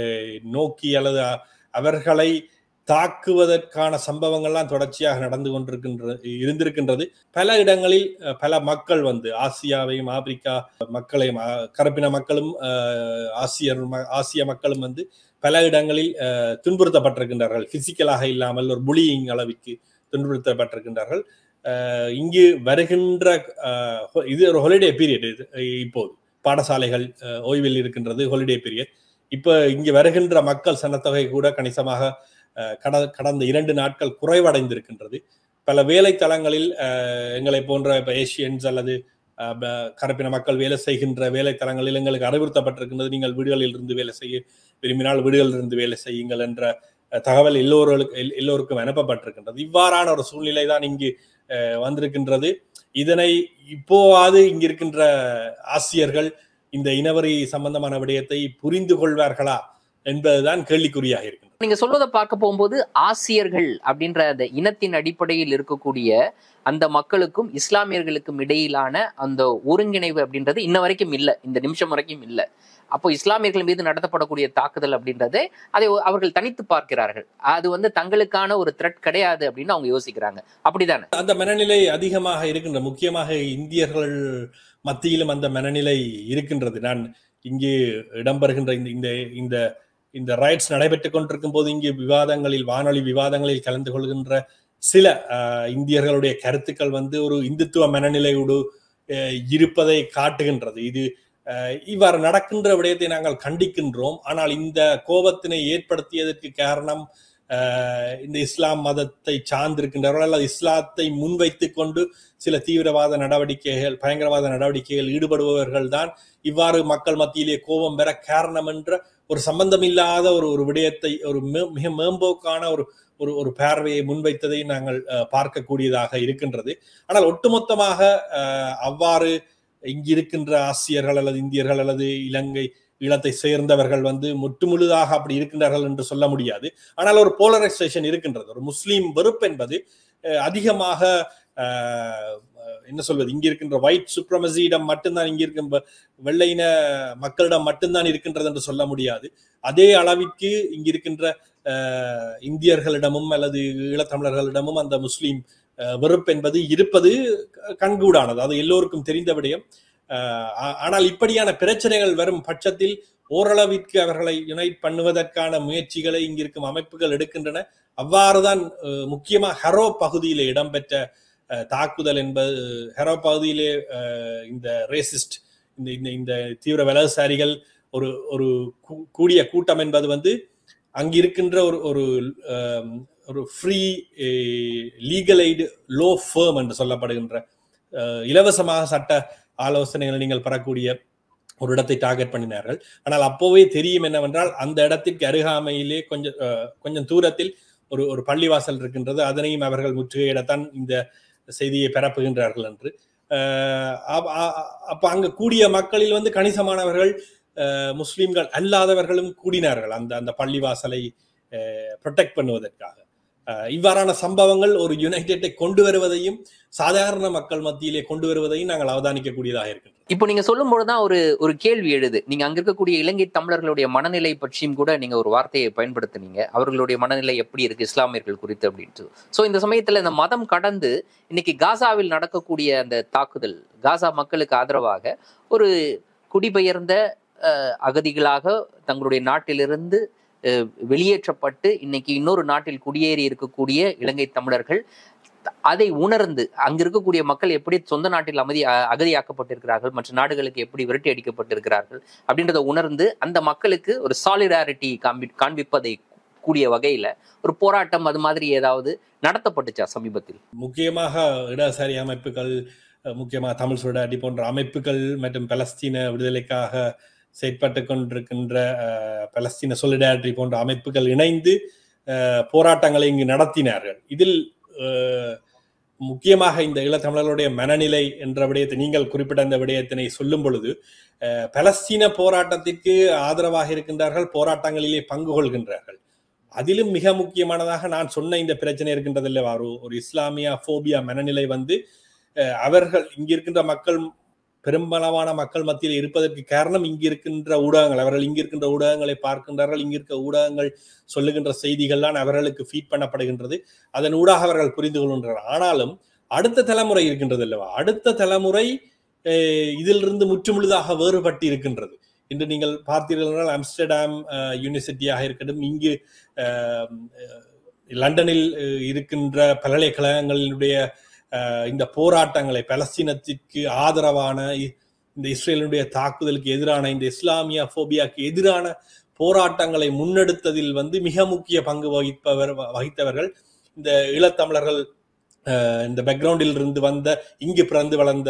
நோக்கி அல்லது அவர்களை தாக்குவதற்கான சம்பவங்கள்லாம் தொடர்ச்சியாக நடந்து கொண்டிருக்கின்ற இருந்திருக்கின்றது பல இடங்களில் பல மக்கள் வந்து ஆசியாவையும் ஆப்பிரிக்கா மக்களையும் கருப்பின மக்களும் ஆசியர் ஆசிய மக்களும் வந்து பல இடங்களில் துன்புறுத்தப்பட்டிருக்கின்றார்கள் பிசிக்கலாக இல்லாமல் ஒரு புலியிங் அளவிற்கு துன்புறுத்தப்பட்டிருக்கின்றார்கள் இங்கு வருகின்ற இது ஒரு ஹாலிடே பீரியட் இது இப்போது பாடசாலைகள் ஓய்வில் இருக்கின்றது ஹாலிடே பீரியட் இப்போ இங்கு வருகின்ற மக்கள் சனத்தொகை கூட கணிசமாக கட கடந்த இரண்டு நாட்கள் குறைவடைந்திருக்கின்றது பல வேலை தளங்களில் எங்களை போன்ற இப்போ ஏஷியன்ஸ் அல்லது கருப்பின மக்கள் வேலை செய்கின்ற வேலை தளங்களில் எங்களுக்கு அறிவுறுத்தப்பட்டிருக்கின்றது நீங்கள் வீடுகளில் இருந்து வேலை செய்ய விரும்பினால் வீடுகளில் இருந்து வேலை செய்யுங்கள் என்ற தகவல் எல்லோருக்கு எல்லோருக்கும் அனுப்பப்பட்டிருக்கின்றது இவ்வாறான ஒரு சூழ்நிலை தான் இங்கு வந்திருக்கின்றது இதனை இப்போவாது இங்கிருக்கின்ற ஆசிரியர்கள் இந்த இனவரி சம்பந்தமான விடயத்தை புரிந்து கொள்வார்களா என்பதுதான் கேள்விக்குறியாக இருக்கின்றது நீங்க சொல்வதை பார்க்க போகும்போது ஆசியர்கள் அப்படின்ற அந்த இனத்தின் அடிப்படையில் இருக்கக்கூடிய அந்த மக்களுக்கும் இஸ்லாமியர்களுக்கும் இடையிலான அந்த ஒருங்கிணைவு அப்படின்றது இன்ன வரைக்கும் இல்லை இந்த நிமிஷம் வரைக்கும் இல்லை அப்போ இஸ்லாமியர்கள் மீது நடத்தப்படக்கூடிய தாக்குதல் அப்படின்றது அதை அவர்கள் தனித்து பார்க்கிறார்கள் அது வந்து தங்களுக்கான ஒரு த்ரெட் கிடையாது அப்படின்னு அவங்க யோசிக்கிறாங்க அப்படிதானே அந்த மனநிலை அதிகமாக இருக்கின்ற முக்கியமாக இந்தியர்கள் மத்தியிலும் அந்த மனநிலை இருக்கின்றது நான் இங்கு இடம்பெறுகின்ற இந்த இந்த இந்த இந்த ரைட்ஸ் நடைபெற்றுக் கொண்டிருக்கும் போது இங்கு விவாதங்களில் வானொலி விவாதங்களில் கலந்து கொள்கின்ற சில இந்தியர்களுடைய கருத்துக்கள் வந்து ஒரு இந்துத்துவ மனநிலையோடு இருப்பதை காட்டுகின்றது இது இவ்வாறு நடக்கின்ற விடயத்தை நாங்கள் கண்டிக்கின்றோம் ஆனால் இந்த கோபத்தினை ஏற்படுத்தியதற்கு காரணம் இந்த இஸ்லாம் மதத்தை சார்ந்திருக்கின்றவர்கள் அல்லது இஸ்லாத்தை முன்வைத்து கொண்டு சில தீவிரவாத நடவடிக்கைகள் பயங்கரவாத நடவடிக்கைகள் ஈடுபடுபவர்கள் தான் இவ்வாறு மக்கள் மத்தியிலே கோபம் பெற காரணம் என்ற ஒரு சம்பந்தமில்லாத ஒரு ஒரு விடயத்தை ஒரு மிக மேம்போக்கான ஒரு ஒரு ஒரு பார்வையை முன்வைத்ததை நாங்கள் பார்க்கக்கூடியதாக இருக்கின்றது ஆனால் ஒட்டுமொத்தமாக அவ்வாறு இங்கிருக்கின்ற ஆசியர்கள் அல்லது இந்தியர்கள் அல்லது இலங்கை ஈழத்தை சேர்ந்தவர்கள் வந்து முற்றுமுழுதாக அப்படி இருக்கின்றார்கள் என்று சொல்ல முடியாது ஆனால் ஒரு போலரைசேஷன் இருக்கின்றது ஒரு முஸ்லீம் வெறுப்பு என்பது அதிகமாக என்ன சொல்வது இங்க இருக்கின்ற ஒயிட் சுப்ரமசியிடம் மட்டும்தான் இங்க இருக்கின்ற வெள்ளையின மக்களிடம் மட்டும்தான் இருக்கின்றது என்று சொல்ல முடியாது அதே அளவிற்கு இங்க இருக்கின்ற இந்தியர்களிடமும் அல்லது ஈழத்தமிழர்களிடமும் அந்த முஸ்லீம் வெறுப்பு என்பது இருப்பது கண்கூடானது அது எல்லோருக்கும் தெரிந்த விடயம் ஆனால் இப்படியான பிரச்சனைகள் வரும் பட்சத்தில் ஓரளவிற்கு அவர்களை யுனைட் பண்ணுவதற்கான முயற்சிகளை இங்கிருக்கும் அமைப்புகள் எடுக்கின்றன அவ்வாறுதான் முக்கியமாக ஹரோ பகுதியிலே இடம்பெற்ற தாக்குதல் என்பது ஹெரோ பகுதியிலே இந்த ரேசிஸ்ட் இந்த இந்த இந்த தீவிர வலதுசாரிகள் ஒரு ஒரு கூடிய கூட்டம் என்பது வந்து அங்கிருக்கின்ற ஒரு ஒரு ஒரு free legal aid law firm என்று சொல்லப்படுகின்ற இலவசமாக சட்ட ஆலோசனைகளை நீங்கள் பெறக்கூடிய ஒரு இடத்தை டார்கெட் பண்ணினார்கள் ஆனால் அப்போவே தெரியும் என்னவென்றால் அந்த இடத்திற்கு அருகாமையிலே கொஞ்சம் கொஞ்சம் தூரத்தில் ஒரு ஒரு பள்ளிவாசல் இருக்கின்றது அதனையும் அவர்கள் முற்றுகையிடத்தான் இந்த செய்தியை பரப்புகின்றார்கள் என்று அப்ப அங்க கூடிய மக்களில் வந்து கணிசமானவர்கள் முஸ்லிம்கள் அல்லாதவர்களும் கூடினார்கள் அந்த அந்த பள்ளிவாசலை ப்ரொடெக்ட் பண்ணுவதற்காக இவ்வாறான சம்பவங்கள் ஒரு யுனைடெட்டை கொண்டு வருவதையும் சாதாரண மக்கள் மத்தியிலே கொண்டு வருவதையும் நாங்கள் அவதானிக்கக்கூடியதாக இருக்கின்றோம் இப்போ நீங்க சொல்லும் பொழுதுதான் ஒரு ஒரு கேள்வி எழுது நீங்க அங்க இருக்கக்கூடிய இலங்கை தமிழர்களுடைய மனநிலை பற்றியும் கூட நீங்க ஒரு வார்த்தையை பயன்படுத்தினீங்க அவர்களுடைய மனநிலை எப்படி இருக்கு இஸ்லாமியர்கள் குறித்து அப்படின்ட்டு ஸோ இந்த சமயத்துல இந்த மதம் கடந்து இன்னைக்கு காசாவில் நடக்கக்கூடிய அந்த தாக்குதல் காசா மக்களுக்கு ஆதரவாக ஒரு குடிபெயர்ந்த அகதிகளாக தங்களுடைய நாட்டிலிருந்து வெளியேற்றப்பட்டு இன்னைக்கு இன்னொரு நாட்டில் குடியேறி இருக்கக்கூடிய இலங்கை தமிழர்கள் அதை உணர்ந்து அங்க இருக்கக்கூடிய மக்கள் எப்படி சொந்த நாட்டில் அமைதி அகதியாக்கப்பட்டிருக்கிறார்கள் மற்ற நாடுகளுக்கு எப்படி விரட்டி அடிக்கப்பட்டிருக்கிறார்கள் அப்படின்றத உணர்ந்து அந்த மக்களுக்கு ஒரு சாலிடாரிட்டி காண்பி காண்பிப்பதை கூடிய வகையில ஒரு போராட்டம் அது மாதிரி ஏதாவது நடத்தப்பட்டுச்சா சமீபத்தில் முக்கியமாக இடதுசாரி அமைப்புகள் முக்கியமாக தமிழ் சுடாடி போன்ற அமைப்புகள் மற்றும் பலஸ்தீன விடுதலைக்காக செயற்பட்டு கொண்டிருக்கின்ற பலஸ்தீன சொலிடாரிட்டி போன்ற அமைப்புகள் இணைந்து போராட்டங்களை இங்கு நடத்தினார்கள் இதில் முக்கியமாக இந்த ஈழத்தமிழர்களுடைய மனநிலை என்ற விடயத்தை நீங்கள் குறிப்பிட்ட இந்த விடயத்தினை சொல்லும் பொழுது அஹ், பலஸ்தீன போராட்டத்திற்கு ஆதரவாக இருக்கின்றார்கள் போராட்டங்களிலே பங்கு கொள்கின்றார்கள் அதிலும் மிக முக்கியமானதாக நான் சொன்ன இந்த பிரச்சனை இருக்கின்றது இல்லவா ஒரு ஒரு இஸ்லாமிய போபியா மனநிலை வந்து அஹ், அவர்கள் இங்க இருக்கின்ற மக்கள் பெரும்பளவான மக்கள் மத்தியில் இருப்பதற்கு காரணம் இங்கு இருக்கின்ற ஊடகங்கள் அவர்கள் இங்கு இருக்கின்ற ஊடகங்களை பார்க்கின்றார்கள் இங்கு இருக்க ஊடகங்கள் சொல்லுகின்ற செய்திகள்லாம் அவர்களுக்கு ஃபீட் பண்ணப்படுகின்றது அதன் ஊடாக அவர்கள் புரிந்து கொள்கின்றனர் ஆனாலும் அடுத்த தலைமுறை இருக்கின்றது அல்லவா அடுத்த தலைமுறை அஹ், இதிலிருந்து முற்றுமுழுதாக வேறுபட்டு இருக்கின்றது இன்று நீங்கள் பார்த்தீர்கள் என்றால் அம்ஸ்டர்டாம் அஹ், யூனிவர்சிட்டியாக இருக்கட்டும் இங்கு அஹ், அஹ், லண்டனில் அஹ், இருக்கின்ற பல்கலைக்கழகங்களினுடைய அஹ், இந்த போராட்டங்களை பலஸ்தீனத்திற்கு ஆதரவான இ- இந்த இஸ்ரேலுடைய தாக்குதலுக்கு எதிரான இந்த இஸ்லாமிய போபியாக்கு எதிரான போராட்டங்களை முன்னெடுத்ததில் வந்து மிக முக்கிய பங்கு வகிப்பவர் வகித்தவர்கள் இந்த ஈழத்தமிழர்கள் அஹ், இந்த பேக்ரவுண்டில் இருந்து வந்த இங்கு பிறந்து வளர்ந்த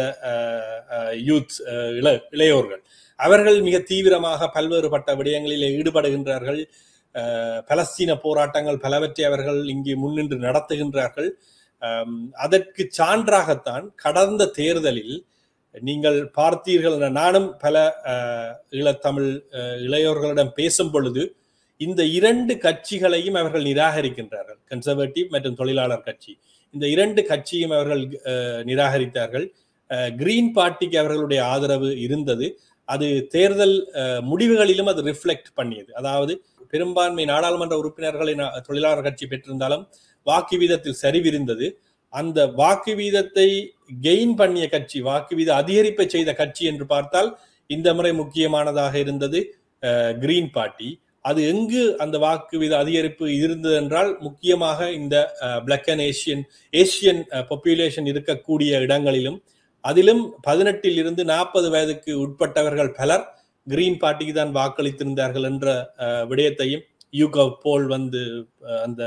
யூத் இள இளையோர்கள் அவர்கள் மிக தீவிரமாக பல்வேறுபட்ட விடயங்களில் ஈடுபடுகின்றார்கள் அஹ், பலஸ்தீன போராட்டங்கள் பலவற்றை அவர்கள் இங்கு முன்னின்று நடத்துகின்றார்கள் அம், அதற்கு சான்றாகத்தான் கடந்த தேர்தலில் நீங்கள் பார்த்தீர்கள் என நானும் பல அஹ், ஈழத்தமிழ் அஹ், இளையோர்களிடம் பேசும் பொழுது இந்த இரண்டு கட்சிகளையும் அவர்கள் நிராகரிக்கின்றார்கள் கன்சர்வேட்டிவ் மற்றும் தொழிலாளர் கட்சி இந்த இரண்டு கட்சியும் அவர்கள் அஹ், நிராகரித்தார்கள் அஹ், கிரீன் பார்ட்டிக்கு அவர்களுடைய ஆதரவு இருந்தது அது தேர்தல் அஹ், முடிவுகளிலும் அது ரிஃப்ளெக்ட் பண்ணியது அதாவது பெரும்பான்மை நாடாளுமன்ற உறுப்பினர்களை நா- தொழிலாளர் கட்சி பெற்றிருந்தாலும் வாக்கு வீதத்தில் சரிவிருந்தது அந்த வாக்கு வீதத்தை கெயின் பண்ணிய கட்சி வாக்கு வீத அதிகரிப்பை செய்த கட்சி என்று பார்த்தால் இந்த முறை முக்கியமானதாக இருந்தது அஹ், கிரீன் பார்ட்டி அது எங்கு அந்த வாக்கு வீத அதிகரிப்பு இருந்தது என்றால் முக்கியமாக இந்த black and Asian Asian population இருக்கக்கூடிய இடங்களிலும் அதிலும் பதினெட்டில் இருந்து நாற்பது வயதுக்கு உட்பட்டவர்கள் பலர் கிரீன் பார்ட்டிக்கு தான் வாக்களித்திருந்தார்கள் என்ற அஹ், விடயத்தையும் யூகோ போல் வந்து அஹ், அந்த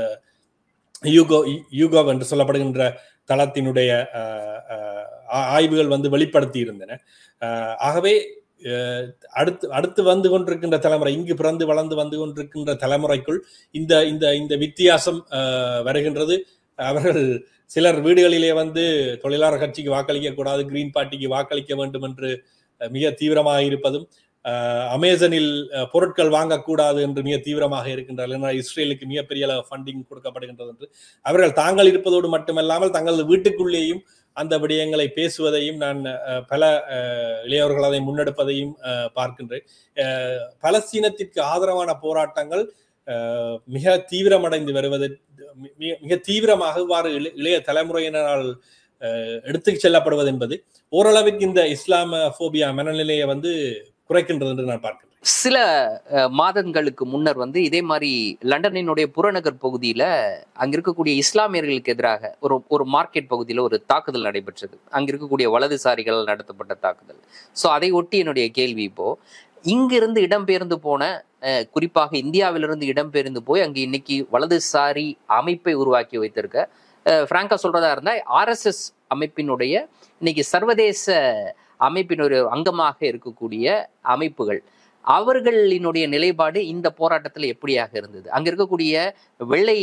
யூகோ யூகோ என்று சொல்லப்படுகின்ற தளத்தினுடைய அஹ், அஹ், ஆ- ஆய்வுகள் வந்து வெளிப்படுத்தி இருந்தன அஹ், ஆகவே அஹ், அடுத்து அடுத்து வந்து கொண்டிருக்கின்ற தலைமுறை இங்கு பிறந்து வளர்ந்து வந்து கொண்டிருக்கின்ற தலைமுறைக்குள் இந்த இந்த இந்த வித்தியாசம் அஹ், வருகின்றது அவர்கள் சிலர் வீடுகளிலே வந்து தொழிலாளர் கட்சிக்கு வாக்களிக்க கூடாது கிரீன் பார்ட்டிக்கு வாக்களிக்க வேண்டும் என்று அஹ், மிக தீவிரமாக இருப்பதும் அஹ், அமேசனில் அஹ், பொருட்கள் வாங்கக்கூடாது என்று மிக தீவிரமாக இருக்கின்றார்கள் ஏன்னா இஸ்ரேலுக்கு மிகப்பெரிய ஃபண்டிங் கொடுக்கப்படுகின்றது என்று அவர்கள் தாங்கள் இருப்பதோடு மட்டுமல்லாமல் தங்களது வீட்டுக்குள்ளேயும் அந்த விடயங்களை பேசுவதையும் நான் அஹ், பல அஹ், இளையவர்கள் அதை முன்னெடுப்பதையும் அஹ், பார்க்கின்றேன் அஹ், பலஸ்தீனத்திற்கு ஆதரவான போராட்டங்கள் அஹ், மிக தீவிரமடைந்து வருவது மி- மிக தீவிரமாக இவ்வாறு இளை- இளைய தலைமுறையினரால் அஹ், எடுத்துச் செல்லப்படுவது என்பது ஓரளவிற்கு இந்த இஸ்லாம போபியா மனநிலையை வந்து குறைக்கின்றது என்று நான் பார்க்கிறேன் சில அஹ், மாதங்களுக்கு முன்னர் வந்து இதே மாதிரி லண்டனினுடைய புறநகர் பகுதியில அங்க இருக்கக்கூடிய இஸ்லாமியர்களுக்கு எதிராக ஒரு ஒரு மார்க்கெட் பகுதியில ஒரு தாக்குதல் நடைபெற்றது அங்க இருக்கக்கூடிய வலதுசாரிகளால் நடத்தப்பட்ட தாக்குதல் ஸோ அதை ஒட்டி என்னுடைய கேள்வி இப்போ இங்கிருந்து இடம்பெயர்ந்து போன அஹ், குறிப்பாக இந்தியாவிலிருந்து இடம்பெயர்ந்து போய் அங்க இன்னைக்கு வலதுசாரி அமைப்பை உருவாக்கி வைத்திருக்க அஹ், பிராங்கா சொல்றதா இருந்தா ஆர்எஸ்எஸ் அமைப்பினுடைய இன்னைக்கு சர்வதேச அமைப்பின் ஒரு அங்கமாக இருக்கக்கூடிய அமைப்புகள் அவர்களினுடைய நிலைப்பாடு இந்த போராட்டத்தில் எப்படியாக இருந்தது அங்க இருக்கக்கூடிய வெள்ளை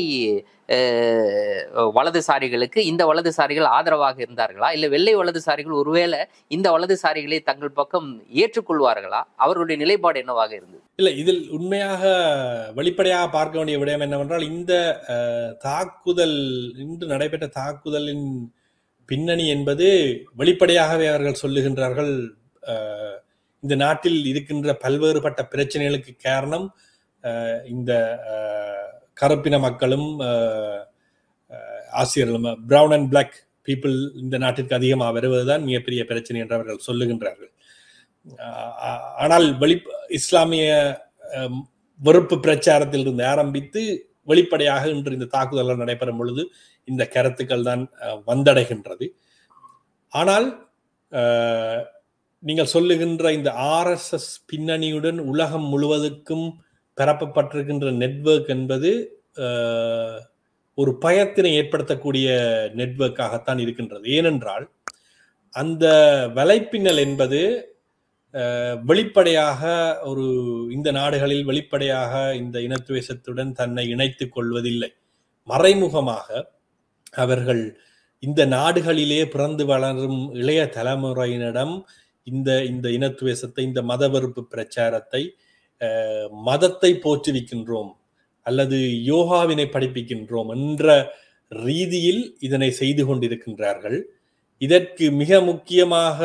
அஹ், வலதுசாரிகளுக்கு இந்த வலதுசாரிகள் ஆதரவாக இருந்தார்களா இல்ல வெள்ளை வலதுசாரிகள் ஒருவேளை இந்த வலதுசாரிகளை தங்கள் பக்கம் ஏற்றுக்கொள்வார்களா அவர்களுடைய நிலைப்பாடு என்னவாக இருந்தது இல்ல இதில் உண்மையாக வெளிப்படையாக பார்க்க வேண்டிய விடயம் என்னவென்றால் இந்த அஹ், தாக்குதல் இன்று நடைபெற்ற தாக்குதலின் பின்னணி என்பது வெளிப்படையாகவே அவர்கள் சொல்லுகின்றார்கள் அஹ், இந்த நாட்டில் இருக்கின்ற பல்வேறுபட்ட பிரச்சனைகளுக்கு காரணம் அஹ், இந்த அஹ், கருப்பின மக்களும் அஹ், அஹ், ஆசிரியர்களும் பிரவுன் அண்ட் பிளாக் பீப்புள் இந்த நாட்டிற்கு அதிகமாக வருவதுதான் மிகப்பெரிய பிரச்சனை என்று அவர்கள் சொல்லுகின்றார்கள் ஆ- ஆ- ஆனால் வெளி இஸ்லாமிய அம், வெறுப்பு பிரச்சாரத்தில் இருந்து ஆரம்பித்து வெளிப்படையாக இன்று இந்த தாக்குதல்கள் நடைபெறும் பொழுது இந்த கருத்துக்கள் தான் அஹ், வந்தடைகின்றது ஆனால் அஹ், நீங்கள் சொல்லுகின்ற இந்த ஆர்எஸ்எஸ் பின்னணியுடன் உலகம் முழுவதுக்கும் பரப்பப்பட்டிருக்கின்ற நெட்வொர்க் என்பது அஹ், ஒரு பயத்தினை ஏற்படுத்தக்கூடிய நெட்வொர்க்காகத்தான் இருக்கின்றது ஏனென்றால் அந்த வலைப்பின்னல் என்பது அஹ், வெளிப்படையாக ஒரு இந்த நாடுகளில் வெளிப்படையாக இந்த இனத்துவேசத்துடன் தன்னை இணைத்துக் கொள்வதில்லை மறைமுகமாக அவர்கள் இந்த நாடுகளிலே பிறந்து வளரும் இளைய தலைமுறையினரிடம் இந்த இந்த இனத்துவேசத்தை இந்த மத வெறுப்பு பிரச்சாரத்தை அஹ், மதத்தை போற்றுவிக்கின்றோம் அல்லது யோகாவினை படிப்பிக்கின்றோம் என்ற ரீதியில் இதனை செய்து கொண்டிருக்கின்றார்கள் இதற்கு மிக முக்கியமாக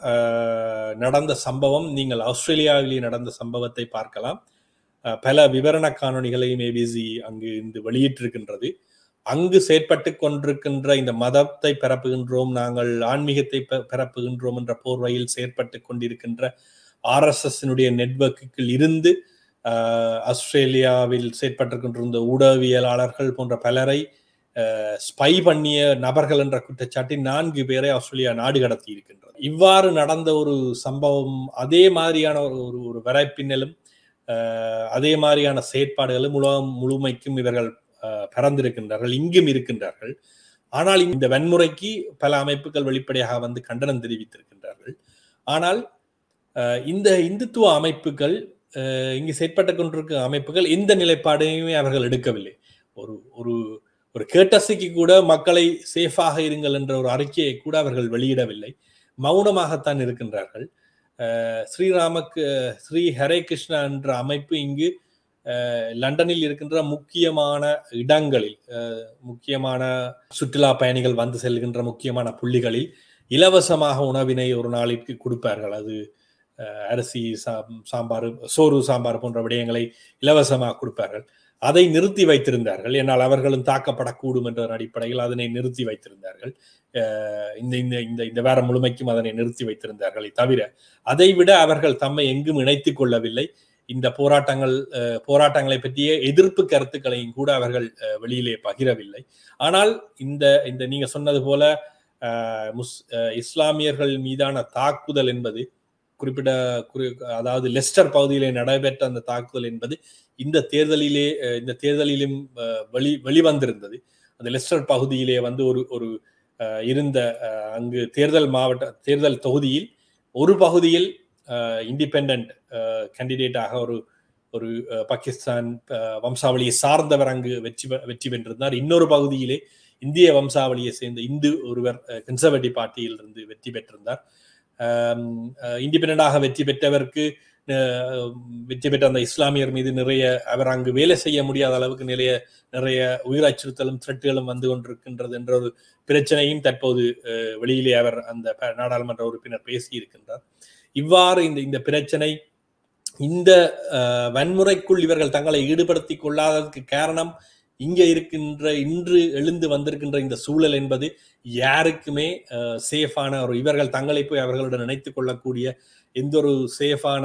அஹ், நடந்த சம்பவம் நீங்கள் ஆஸ்திரேலியாவிலே நடந்த சம்பவத்தை பார்க்கலாம் அஹ், பல விவரண காணொளிகளையும் ஏபிசி அங்கு இன்று வெளியிட்டிருக்கின்றது அங்கு செயற்பட்டு கொண்டிருக்கின்ற இந்த மதத்தை பரப்புகின்றோம் நாங்கள் ஆன்மீகத்தை பெ- பரப்புகின்றோம் என்ற போர்வையில் செயற்பட்டு கொண்டிருக்கின்ற ஆர்எஸ்எஸ்னுடைய நெட்வொர்க்குகள் இருந்து அஹ், ஆஸ்திரேலியாவில் செயற்பட்டிருக்கின்ற ஊடகவியலாளர்கள் போன்ற பலரை ஸ்பை பண்ணிய நபர்கள் என்ற குற்றச்சாட்டில் நான்கு பேரை ஆஸ்திரேலியா நாடு கடத்தி இருக்கின்றது இவ்வாறு நடந்த ஒரு சம்பவம் அதே மாதிரியான ஒரு ஒரு- ஒரு வரைப்பின்னலும் அஹ், அதே மாதிரியான செயற்பாடுகளும் உலகம் முழுமைக்கும் இவர்கள் அஹ், பறந்திருக்கின்றார்கள் இங்கும் இருக்கின்றார்கள் ஆனால் இந்த வன்முறைக்கு பல அமைப்புகள் வெளிப்படையாக வந்து கண்டனம் தெரிவித்திருக்கின்றார்கள் ஆனால் அஹ், இந்த இந்துத்துவ அமைப்புகள் அஹ், இங்கு செயற்பட்டு கொண்டிருக்கும் அமைப்புகள் எந்த நிலைப்பாடையுமே அவர்கள் எடுக்கவில்லை ஒரு ஒரு ஒரு கேட்டசிக்கு கூட மக்களை சேஃபாக இருங்கள் என்ற ஒரு அறிக்கையை கூட அவர்கள் வெளியிடவில்லை மௌனமாகத்தான் இருக்கின்றார்கள் அஹ், ஸ்ரீராமக்கு ஸ்ரீ ஹரே கிருஷ்ணா என்ற அமைப்பு இங்கு அஹ், லண்டனில் இருக்கின்ற முக்கியமான இடங்களில் அஹ், முக்கியமான சுற்றுலா பயணிகள் வந்து செல்கின்ற முக்கியமான புள்ளிகளில் இலவசமாக உணவினை ஒரு நாளிற்கு கொடுப்பார்கள் அது அஹ், அரிசி சா- சாம்பார் சோறு சாம்பார் போன்ற விடயங்களை இலவசமாக கொடுப்பார்கள் அதை நிறுத்தி வைத்திருந்தார்கள் என்னால் அவர்களும் தாக்கப்படக்கூடும் என்ற அடிப்படையில் அதனை நிறுத்தி வைத்திருந்தார்கள் அஹ், இந்த இந்த இந்த இந்த வாரம் முழுமைக்கும் அதனை நிறுத்தி வைத்திருந்தார்களே தவிர அதை விட அவர்கள் தம்மை எங்கும் இணைத்துக் கொள்ளவில்லை இந்த போராட்டங்கள் அஹ், போராட்டங்களை பற்றிய எதிர்ப்பு கருத்துக்களையும் கூட அவர்கள் அஹ், வெளியிலே பகிரவில்லை ஆனால் இந்த இந்த நீங்க சொன்னது போல அஹ், முஸ் அஹ், இஸ்லாமியர்கள் மீதான தாக்குதல் என்பது குறிப்பிட்ட குறி அதாவது லெஸ்டர் பகுதியிலே நடைபெற்ற அந்த தாக்குதல் என்பது இந்த தேர்தலிலே அஹ், இந்த தேர்தலிலும் அஹ், வெளி வெளிவந்திருந்தது அந்த லெஸ்டர் பகுதியிலே வந்து ஒரு ஒரு அஹ், இருந்த அஹ், அங்கு தேர்தல் மாவட்ட தேர்தல் தொகுதியில் ஒரு பகுதியில் இண்டிபெண்ட் கேண்டிடேட்டாக ஒரு ஒரு அஹ், பாகிஸ்தான் அஹ், வம்சாவளியை சார்ந்தவர் அங்கு வெற்றி பெ- வெற்றி பெற்றிருந்தார் இன்னொரு பகுதியிலே இந்திய வம்சாவளியை சேர்ந்த இந்து ஒருவர் கன்சர்வேட்டிவ் பார்ட்டியில் இருந்து வெற்றி பெற்றிருந்தார் இண்டிபெண்டாக வெற்றி பெற்றவருக்கு அஹ், வெற்றி பெற்ற அந்த இஸ்லாமியர் மீது நிறைய அவர் அங்கு வேலை செய்ய முடியாத அளவுக்கு நிறைய நிறைய உயிர் அச்சுறுத்தலும் த்ரெட்டுகளும் வந்து கொண்டிருக்கின்றது என்ற ஒரு பிரச்சனையும் தற்போது அஹ், வெளியிலே அவர் அந்த ப- நாடாளுமன்ற உறுப்பினர் பேசி இருக்கின்றார் இவ்வாறு இந்த இந்த பிரச்சனை இந்த அஹ், வன்முறைக்குள் இவர்கள் தங்களை ஈடுபடுத்திக் கொள்ளாததற்கு காரணம் இங்க இருக்கின்ற இன்று எழுந்து வந்திருக்கின்ற இந்த சூழல் என்பது யாருக்குமே சேஃபான ஒரு இவர்கள் தங்களை போய் அவர்களுடன் நினைத்துக் கொள்ளக்கூடிய எந்த ஒரு சேஃபான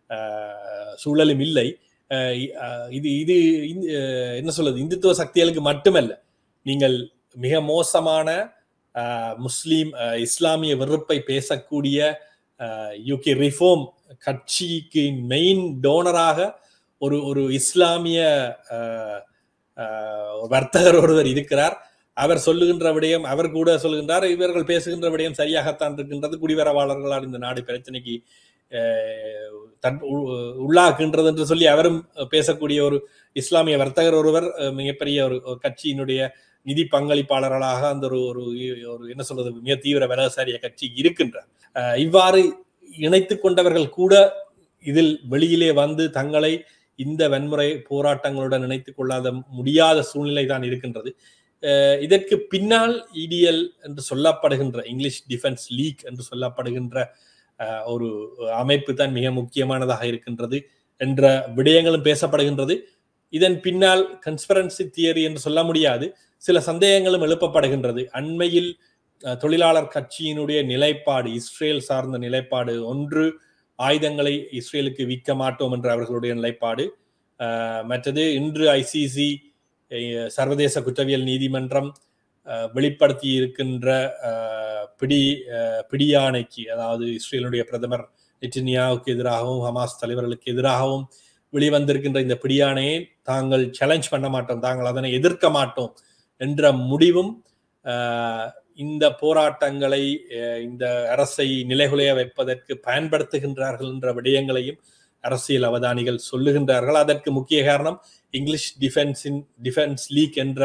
சூழலும் இல்லை அஹ் இ- அஹ் இது இது இந்த- அஹ் என்ன சொல்றது இந்துத்துவ சக்திகளுக்கு மட்டுமல்ல நீங்கள் மிக மோசமான அஹ், முஸ்லீம் அஹ், இஸ்லாமிய வெறுப்பை பேசக்கூடிய யூகே ரிஃபார்ம் கட்சிக்கு மெயின் டோனராக ஒரு ஒரு இஸ்லாமிய அஹ், அஹ், வர்த்தகர் ஒருவர் இருக்கிறார் அவர் சொல்லுகின்ற விடயம் அவர் கூட சொல்லுகின்றார் இவர்கள் பேசுகின்ற விடயம் சரியாகத்தான் இருக்கின்றது குடிவரவாளர்களால் இந்த நாடு பிரச்சனைக்கு அஹ், தன் உ- உள்ளாக்குகின்றது என்று சொல்லி அவரும் பேசக்கூடிய ஒரு இஸ்லாமிய வர்த்தகர் ஒருவர் அஹ், மிகப்பெரிய ஒரு ஒரு கட்சியினுடைய நிதி பங்களிப்பாளர்களாக அந்த ஒரு ஒரு ஒரு என்ன சொல்றது மிக தீவிர வலதுசாரிய கட்சி இருக்கின்றார் அஹ், இவ்வாறு இணைத்துக் கொண்டவர்கள் கூட இதில் வெளியிலே வந்து தங்களை இந்த வன்முறை போராட்டங்களுடன் இணைத்துக் கொள்ளாத முடியாத சூழ்நிலை தான் இருக்கின்றது அஹ் இதற்கு பின்னால் இடிஎல் என்று சொல்லப்படுகின்ற இங்கிலீஷ் டிஃபென்ஸ் லீக் என்று சொல்லப்படுகின்ற அஹ், ஒரு அமைப்பு தான் மிக முக்கியமானதாக இருக்கின்றது என்ற விடயங்களும் பேசப்படுகின்றது இதன் பின்னால் கன்ஸ்பரன்சி தியரி என்று சொல்ல முடியாது சில சந்தேகங்களும் எழுப்பப்படுகின்றது அண்மையில் அஹ், தொழிலாளர் கட்சியினுடைய நிலைப்பாடு இஸ்ரேல் சார்ந்த நிலைப்பாடு ஒன்று ஆயுதங்களை இஸ்ரேலுக்கு விற்க மாட்டோம் என்ற அவர்களுடைய நிலைப்பாடு அஹ், மற்றது இன்று ஐசிசி சர்வதேச குற்றவியல் நீதிமன்றம் அஹ், வெளிப்படுத்தி இருக்கின்ற அஹ், பிடி அஹ், பிடியாணைக்கு அதாவது இஸ்ரேலுடைய பிரதமர் நெட்டன்யாவுக்கு எதிராகவும் ஹமாஸ் தலைவர்களுக்கு எதிராகவும் வெளிவந்திருக்கின்ற இந்த பிடியாணையை தாங்கள் சேலஞ்ச் பண்ண மாட்டோம் தாங்கள் அதனை எதிர்க்க மாட்டோம் என்ற முடிவும் அஹ், இந்த போராட்டங்களை அஹ், இந்த அரசை நிலைகுலைய வைப்பதற்கு பயன்படுத்துகின்றார்கள் என்ற விடயங்களையும் அரசியல் அவதானிகள் சொல்லுகின்றார்கள் அதற்கு முக்கிய காரணம் இங்கிலீஷ் டிஃபென்ஸின் டிஃபென்ஸ் லீக் என்ற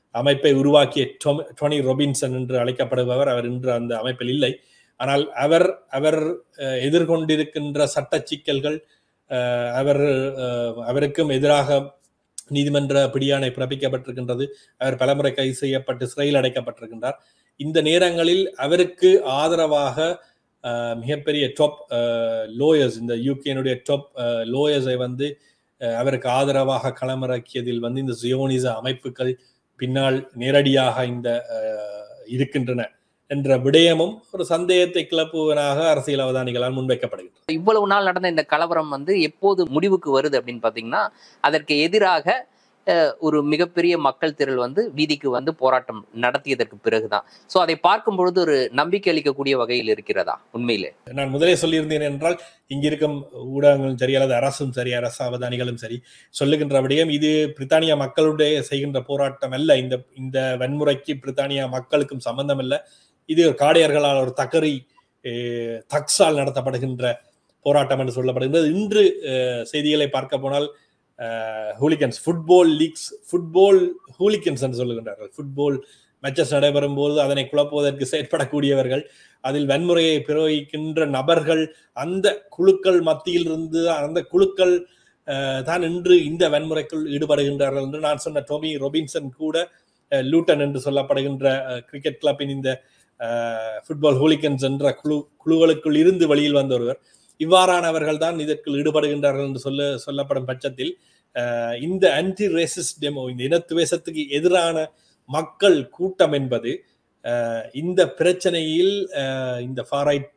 அமைப்பை உருவாக்கிய டொம- டொனி ரொபின்சன் என்று அழைக்கப்படுபவர் அவர் இன்று அந்த அமைப்பில் இல்லை ஆனால் அவர் அவர் அஹ், எதிர்கொண்டிருக்கின்ற சட்ட சிக்கல்கள் அஹ், அவர் அஹ், அவருக்கும் எதிராக நீதிமன்ற பிடியாணை பிறப்பிக்கப்பட்டிருக்கின்றது அவர் பலமுறை கைது செய்யப்பட்டு சிறையில் அடைக்கப்பட்டிருக்கின்றார் இந்த நேரங்களில் அவருக்கு ஆதரவாக அஹ், மிகப்பெரிய டாப் லோயர்ஸ் இந்த யூகேனுடைய டாப் லோயர்ஸை வந்து அஹ், அவருக்கு ஆதரவாக களமிறக்கியதில் வந்து இந்த சியோனிச அமைப்புகள் பின்னால் நேரடியாக இந்த அஹ், இருக்கின்றன என்ற விடயமும் ஒரு சந்தேகத்தை கிளப்புவனாக அரசியல் அவதானிகளால் முன்வைக்கப்படுகின்றது இவ்வளவு நாள் நடந்த இந்த கலவரம் வந்து எப்போது முடிவுக்கு வருது அப்படின்னு பாத்தீங்கன்னா அதற்கு எதிராக அஹ், ஒரு மிகப்பெரிய மக்கள் திரள் வந்து வீதிக்கு வந்து போராட்டம் நடத்தியதற்கு பிறகுதான் சோ அதை பார்க்கும் பொழுது ஒரு நம்பிக்கை அளிக்கக்கூடிய வகையில் இருக்கிறதா உண்மையிலே நான் முதலே சொல்லியிருந்தேன் என்றால் இங்கிருக்கும் ஊடகங்களும் சரி அல்லது அரசும் சரி அரசு அவதானிகளும் சரி சொல்லுகின்ற விடயம் இது பிரித்தானியா மக்களுடைய செய்கின்ற போராட்டம் அல்ல இந்த இந்த வன்முறைக்கு பிரித்தானியா மக்களுக்கும் சம்பந்தம் இல்லை இது காடையர்களால் ஒரு தக்கரி அஹ், தக்ஸால் நடத்தப்படுகின்ற போராட்டம் என்று சொல்லப்படுகின்றது இன்று அஹ், செய்திகளை பார்க்க போனால் hooligans football leagues football hooligans என்று சொல்லுகின்றார்கள் ஃபுட்பால் மேட்சஸ் நடைபெறும் போது அதனை குழப்புவதற்கு செயற்படக்கூடியவர்கள் அதில் வன்முறையை பிரயோகிக்கின்ற நபர்கள் அந்த குழுக்கள் மத்தியில் இருந்து அந்த குழுக்கள் அஹ், தான் இன்று இந்த வன்முறைக்குள் ஈடுபடுகின்றார்கள் என்று நான் சொன்ன டோமி ரொபின்சன் கூட அஹ், லூட்டன் என்று சொல்லப்படுகின்ற அஹ், கிரிக்கெட் கிளப்பின் இந்த ஃபுட்பால் ஹூலிகன்ஸ் என்ற குழு குழுக்களுக்குள் இருந்து வெளியில் வந்த ஒருவர் இவ்வாறானவர்கள் தான் இதற்குள் ஈடுபடுகின்றார்கள் என்று சொல்ல சொல்லப்படும் பட்சத்தில் அஹ், இந்த ஆன்டி ரேசிஸ்ட் டெமோ இந்த இனத்துவேசத்துக்கு எதிரான மக்கள் கூட்டம் என்பது அஹ், இந்த பிரச்சனையில் அஹ், இந்த ஃபாரைட்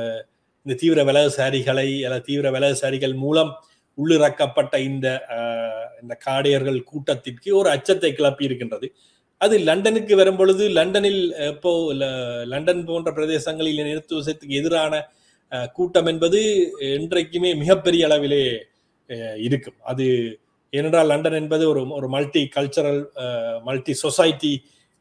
இந்த தீவிர வலதுசாரிகளை அல்லது தீவிர வலதுசாரிகள் மூலம் உள்ளிறக்கப்பட்ட இந்த அஹ், இந்த காடையர்கள் கூட்டத்திற்கு ஒரு அச்சத்தை கிளப்பி இருக்கின்றது அது லண்டனுக்கு வரும் பொழுது லண்டனில் இப்போ ல- லண்டன் போன்ற பிரதேசங்களில் நிறுத்துவதற்கு எதிரான அஹ், கூட்டம் என்பது இன்றைக்குமே மிகப்பெரிய அளவிலே அஹ், இருக்கும் அது ஏனென்றால் லண்டன் என்பது ஒரு ஒரு மல்டி கல்ச்சரல் மல்டி சொசைட்டி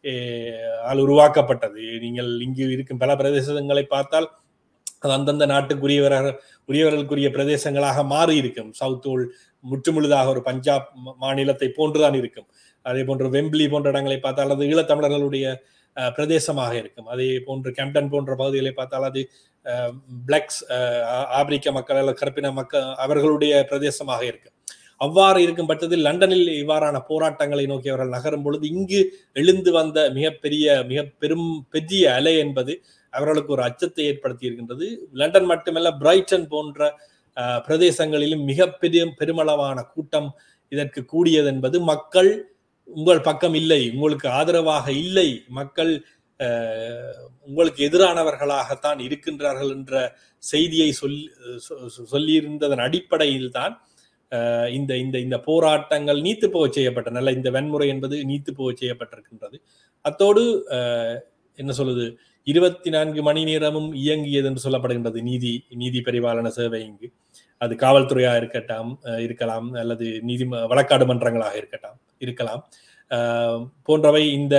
ஆல் உருவாக்கப்பட்டது நீங்கள் இங்கு இருக்கும் பல பிரதேசங்களை பார்த்தால் அது அந்தந்த நாட்டுக்குரியவர்கள் உரியவர்களுக்குரிய பிரதேசங்களாக மாறி இருக்கும் சவுத்தோல் முற்றுமுழுதாக ஒரு பஞ்சாப் மா- மாநிலத்தை போன்றுதான் இருக்கும் அதே போன்று வெம்பிளி போன்ற இடங்களை பார்த்தால் அது ஈழத்தமிழர்களுடைய அஹ், பிரதேசமாக இருக்கும் அதே போன்று கேம்டன் போன்ற பகுதிகளை பார்த்தால் அது பிளாக்ஸ் ஆப்பிரிக்க மக்கள் அல்லது கருப்பின மக்கள் அவர்களுடைய பிரதேசமாக இருக்கும் அவ்வாறு இருக்கும் பட்சத்தில் லண்டனில் இவ்வாறான போராட்டங்களை நோக்கி அவர்கள் நகரும் பொழுது இங்கு எழுந்து வந்த மிகப்பெரிய மிக பெரும் பெரிய அலை என்பது அவர்களுக்கு ஒரு அச்சத்தை ஏற்படுத்தி இருக்கின்றது லண்டன் மட்டுமல்ல பிரைட்டன் போன்ற அஹ், பிரதேசங்களிலும் மிகப்பெரிய பெருமளவான கூட்டம் இதற்கு கூடியது என்பது மக்கள் உங்கள் பக்கம் இல்லை உங்களுக்கு ஆதரவாக இல்லை மக்கள் அஹ், உங்களுக்கு எதிரானவர்களாகத்தான் இருக்கின்றார்கள் என்ற செய்தியை சொல் சொ- சொ- சொல்லியிருந்ததன் அடிப்படையில் தான் அஹ், இந்த இந்த இந்த போராட்டங்கள் நீத்து போக செய்யப்பட்டன அல்ல இந்த வன்முறை என்பது நீத்து போக செய்யப்பட்டிருக்கின்றது அத்தோடு அஹ், என்ன சொல்லுது இருபத்தி நான்கு மணி நேரமும் இயங்கியது என்று சொல்லப்படுகின்றது நீதி நீதி பரிபாலன சேவை இங்கு அது காவல்துறையா இருக்கட்டும் அஹ், இருக்கலாம் அல்லது நீதி வழக்காடு மன்றங்களாக இருக்கட்டும் இருக்கலாம் அஹ், போன்றவை இந்த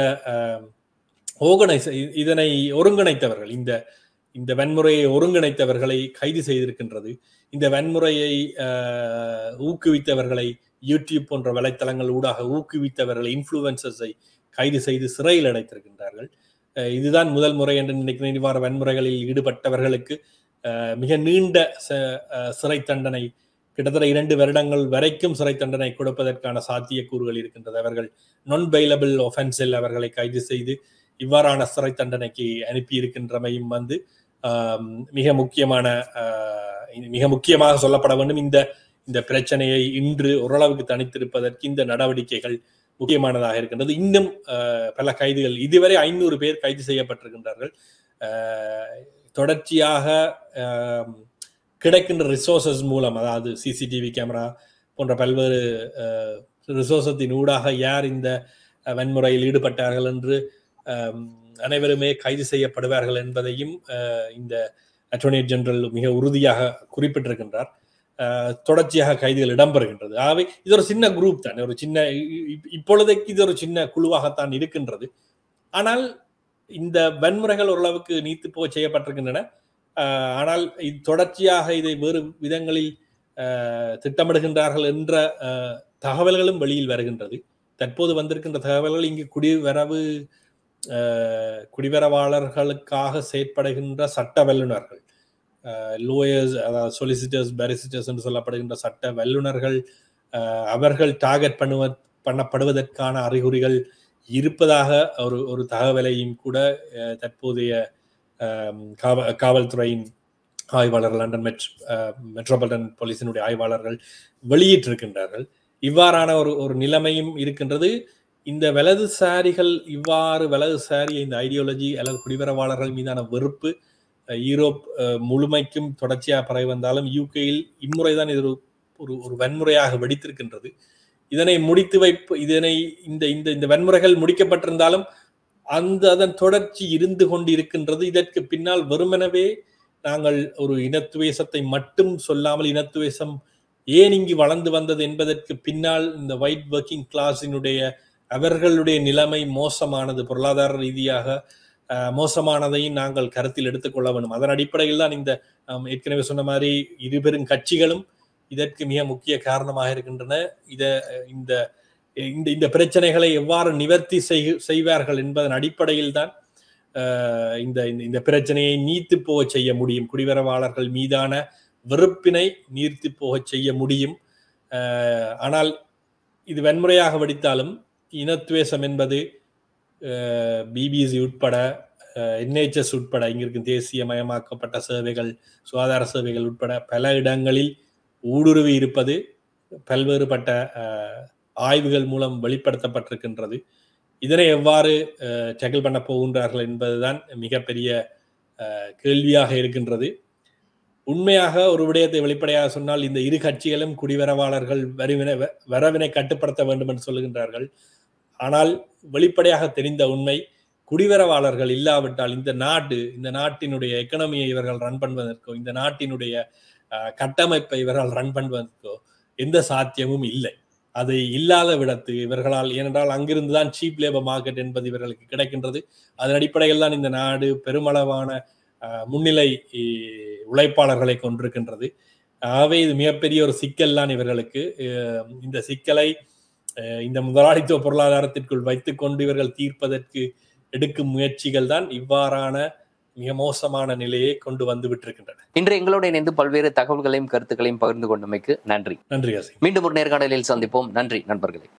ஓகனைஸ் இதனை ஒருங்கிணைத்தவர்கள் இந்த இந்த வன்முறையை ஒருங்கிணைத்தவர்களை கைது செய்திருக்கின்றது இந்த வன்முறையை அஹ், ஊக்குவித்தவர்களை யூடியூப் போன்ற வலைத்தளங்கள் ஊடாக ஊக்குவித்தவர்களை இன்ஃப்ளூயன்சர்ஸை கைது செய்து சிறையில் அடைத்திருக்கின்றார்கள் அஹ், இதுதான் முதல் முறை என்று நினைக்கிறேன் இவ்வாறு வன்முறைகளில் ஈடுபட்டவர்களுக்கு அஹ், மிக நீண்ட ச- அஹ், சிறை தண்டனை கிட்டத்தட்ட இரண்டு வருடங்கள் வரைக்கும் சிறை தண்டனை கொடுப்பதற்கான சாத்தியக்கூறுகள் இருக்கின்றது அவர்கள் நான் பெயிலபிள் ஒஃபென்ஸில் அவர்களை கைது செய்து இவ்வாறான சிறை தண்டனைக்கு அனுப்பி இருக்கின்றமையும் வந்து ஆம், மிக முக்கியமான ஆஹ், இது மிக முக்கியமாக சொல்லப்பட வேண்டும் இந்த இந்த பிரச்சனையை இன்று ஓரளவுக்கு தனித்திருப்பதற்கு இந்த நடவடிக்கைகள் முக்கியமானதாக இருக்கின்றது இன்னும் ஆஹ், பல கைதுகள் இதுவரை ஐநூறு பேர் கைது செய்யப்பட்டிருக்கின்றார்கள் ஆஹ், தொடர்ச்சியாக ஆம், கிடைக்கின்ற ரிசோர்சஸ் மூலம் அதாவது சிசிடிவி கேமரா போன்ற பல்வேறு ரிசோர்சத்தின் ஊடாக யார் இந்த அஹ், வன்முறையில் ஈடுபட்டார்கள் என்று ஆம், அனைவருமே கைது செய்யப்படுவார்கள் என்பதையும் அஹ், இந்த அட்டோர்னி ஜெனரல் மிக உறுதியாக குறிப்பிட்டிருக்கின்றார் அஹ், தொடர்ச்சியாக கைதுகள் இடம்பெறுகின்றது ஆகவே இது ஒரு சின்ன குரூப் தான் ஒரு சின்ன இ- இ- இப்பொழுதைக்கு இது ஒரு சின்ன குழுவாகத்தான் இருக்கின்றது ஆனால் இந்த வன்முறைகள் ஓரளவுக்கு நீத்து போக செய்யப்பட்டிருக்கின்றன அஹ், ஆனால் இது தொடர்ச்சியாக இதை வேறு விதங்களில் அஹ், திட்டமிடுகின்றார்கள் என்ற அஹ், தகவல்களும் வெளியில் வருகின்றது தற்போது வந்திருக்கின்ற தகவல்கள் இங்கு குடிவரவு அஹ், குடிவரவாளர்களுக்காக செயற்படுகின்ற சட்ட வல்லுநர்கள் லோயர்ஸ் அதாவது சொலிசிட்டர்ஸ் பேரிசிட்டர்ஸ் என்று சொல்லப்படுகின்ற சட்ட வல்லுநர்கள் அஹ், அவர்கள் டார்கெட் பண்ணுவ பண்ணப்படுவதற்கான அறிகுறிகள் இருப்பதாக ஒரு ஒரு தகவலையும் கூட அஹ், தற்போதைய அஹ், காவ- காவல்துறையின் ஆய்வாளர் லண்டன் மெட் மெட்ரோபாலிட்டன் போலீஸினுடைய ஆய்வாளர்கள் வெளியிட்டிருக்கின்றார்கள் இவ்வாறான ஒரு ஒரு நிலைமையும் இருக்கின்றது இந்த வலதுசாரிகள் இவ்வாறு வலதுசாரி இந்த ஐடியாலஜி அல்லது குடிவரவாளர்கள் மீதான வெறுப்பு அஹ், யூரோப் அஹ், முழுமைக்கும் தொடர்ச்சியாக பரவி வந்தாலும் யூகேயில் இம்முறைதான் இது ஒரு- ஒரு ஒரு வன்முறையாக வெடித்திருக்கின்றது இதனை முடித்து வைப்பு இதனை இந்த இந்த இந்த வன்முறைகள் முடிக்கப்பட்டிருந்தாலும் அந்த அதன் தொடர்ச்சி இருந்து கொண்டு இருக்கின்றது இதற்கு பின்னால் வெறுமெனவே நாங்கள் ஒரு இனத்துவேசத்தை மட்டும் சொல்லாமல் இனத்துவேசம் ஏன் இங்கு வளர்ந்து வந்தது என்பதற்கு பின்னால் இந்த ஒயிட் ஒர்க்கிங் கிளாஸினுடைய அவர்களுடைய நிலைமை மோசமானது பொருளாதார ரீதியாக அஹ், மோசமானதையும் நாங்கள் கருத்தில் எடுத்துக்கொள்ள வேண்டும் அதன் அடிப்படையில் தான் இந்த ஆம், ஏற்கனவே சொன்ன மாதிரி இருபெரும் கட்சிகளும் இதற்கு மிக முக்கிய காரணமாக இருக்கின்றன இத இந்த இந்த இந்த பிரச்சனைகளை எவ்வாறு நிவர்த்தி செய் செய்வார்கள் என்பதன் அடிப்படையில் தான் அஹ், இந்த இந்த- இந்த பிரச்சனையை நீத்து போக செய்ய முடியும் குடிவரவாளர்கள் மீதான வெறுப்பினை நீர்த்து போக செய்ய முடியும் அஹ், ஆனால் இது வன்முறையாக வெடித்தாலும் இனத்துவேசம் என்பது பிபிசி உட்பட என்ஹெச்எஸ் உட்பட இங்கிருக்கும் தேசியமயமாக்கப்பட்ட சேவைகள் சுகாதார சேவைகள் உட்பட பல இடங்களில் ஊடுருவி இருப்பது பல்வேறுபட்ட அஹ், ஆய்வுகள் மூலம் வெளிப்படுத்தப்பட்டிருக்கின்றது இதனை எவ்வாறு டேக்கிள் பண்ண போகின்றார்கள் என்பதுதான் மிகப்பெரிய அஹ், கேள்வியாக இருக்கின்றது உண்மையாக ஒரு விடயத்தை வெளிப்படையாக சொன்னால் இந்த இரு கட்சிகளும் குடிவரவாளர்கள் வரிவினை வரவினை கட்டுப்படுத்த வேண்டும் என்று சொல்லுகின்றார்கள் ஆனால் வெளிப்படையாக தெரிந்த உண்மை குடிவரவாளர்கள் இல்லாவிட்டால் இந்த நாடு இந்த நாட்டினுடைய எக்கனமியை இவர்கள் ரன் பண்ணுவதற்கோ இந்த நாட்டினுடைய அஹ், கட்டமைப்பை இவர்கள் ரன் பண்ணுவதற்கோ எந்த சாத்தியமும் இல்லை அதை இல்லாத விடத்து இவர்களால் ஏனென்றால் அங்கிருந்து தான் சீப் லேபர் மார்க்கெட் என்பது இவர்களுக்கு கிடைக்கின்றது அதன் அடிப்படையில் தான் இந்த நாடு பெருமளவான அஹ், முன்னிலை இ- உழைப்பாளர்களை கொண்டிருக்கின்றது ஆகவே இது மிகப்பெரிய ஒரு சிக்கல் தான் இவர்களுக்கு அஹ், இந்த சிக்கலை அஹ், இந்த முதலாளித்துவ பொருளாதாரத்திற்குள் வைத்துக்கொண்டு இவர்கள் தீர்ப்பதற்கு எடுக்கும் முயற்சிகள் தான் இவ்வாறான மிக மோசமான நிலையை கொண்டு வந்து விட்டிருக்கின்றன இன்று எங்களோடு இணைந்து பல்வேறு தகவல்களையும் கருத்துக்களையும் பகிர்ந்து கொண்டமைக்கு நன்றி நன்றி அசி மீண்டும் ஒரு நேர்காணலில் சந்திப்போம் நன்றி நண்பர்களே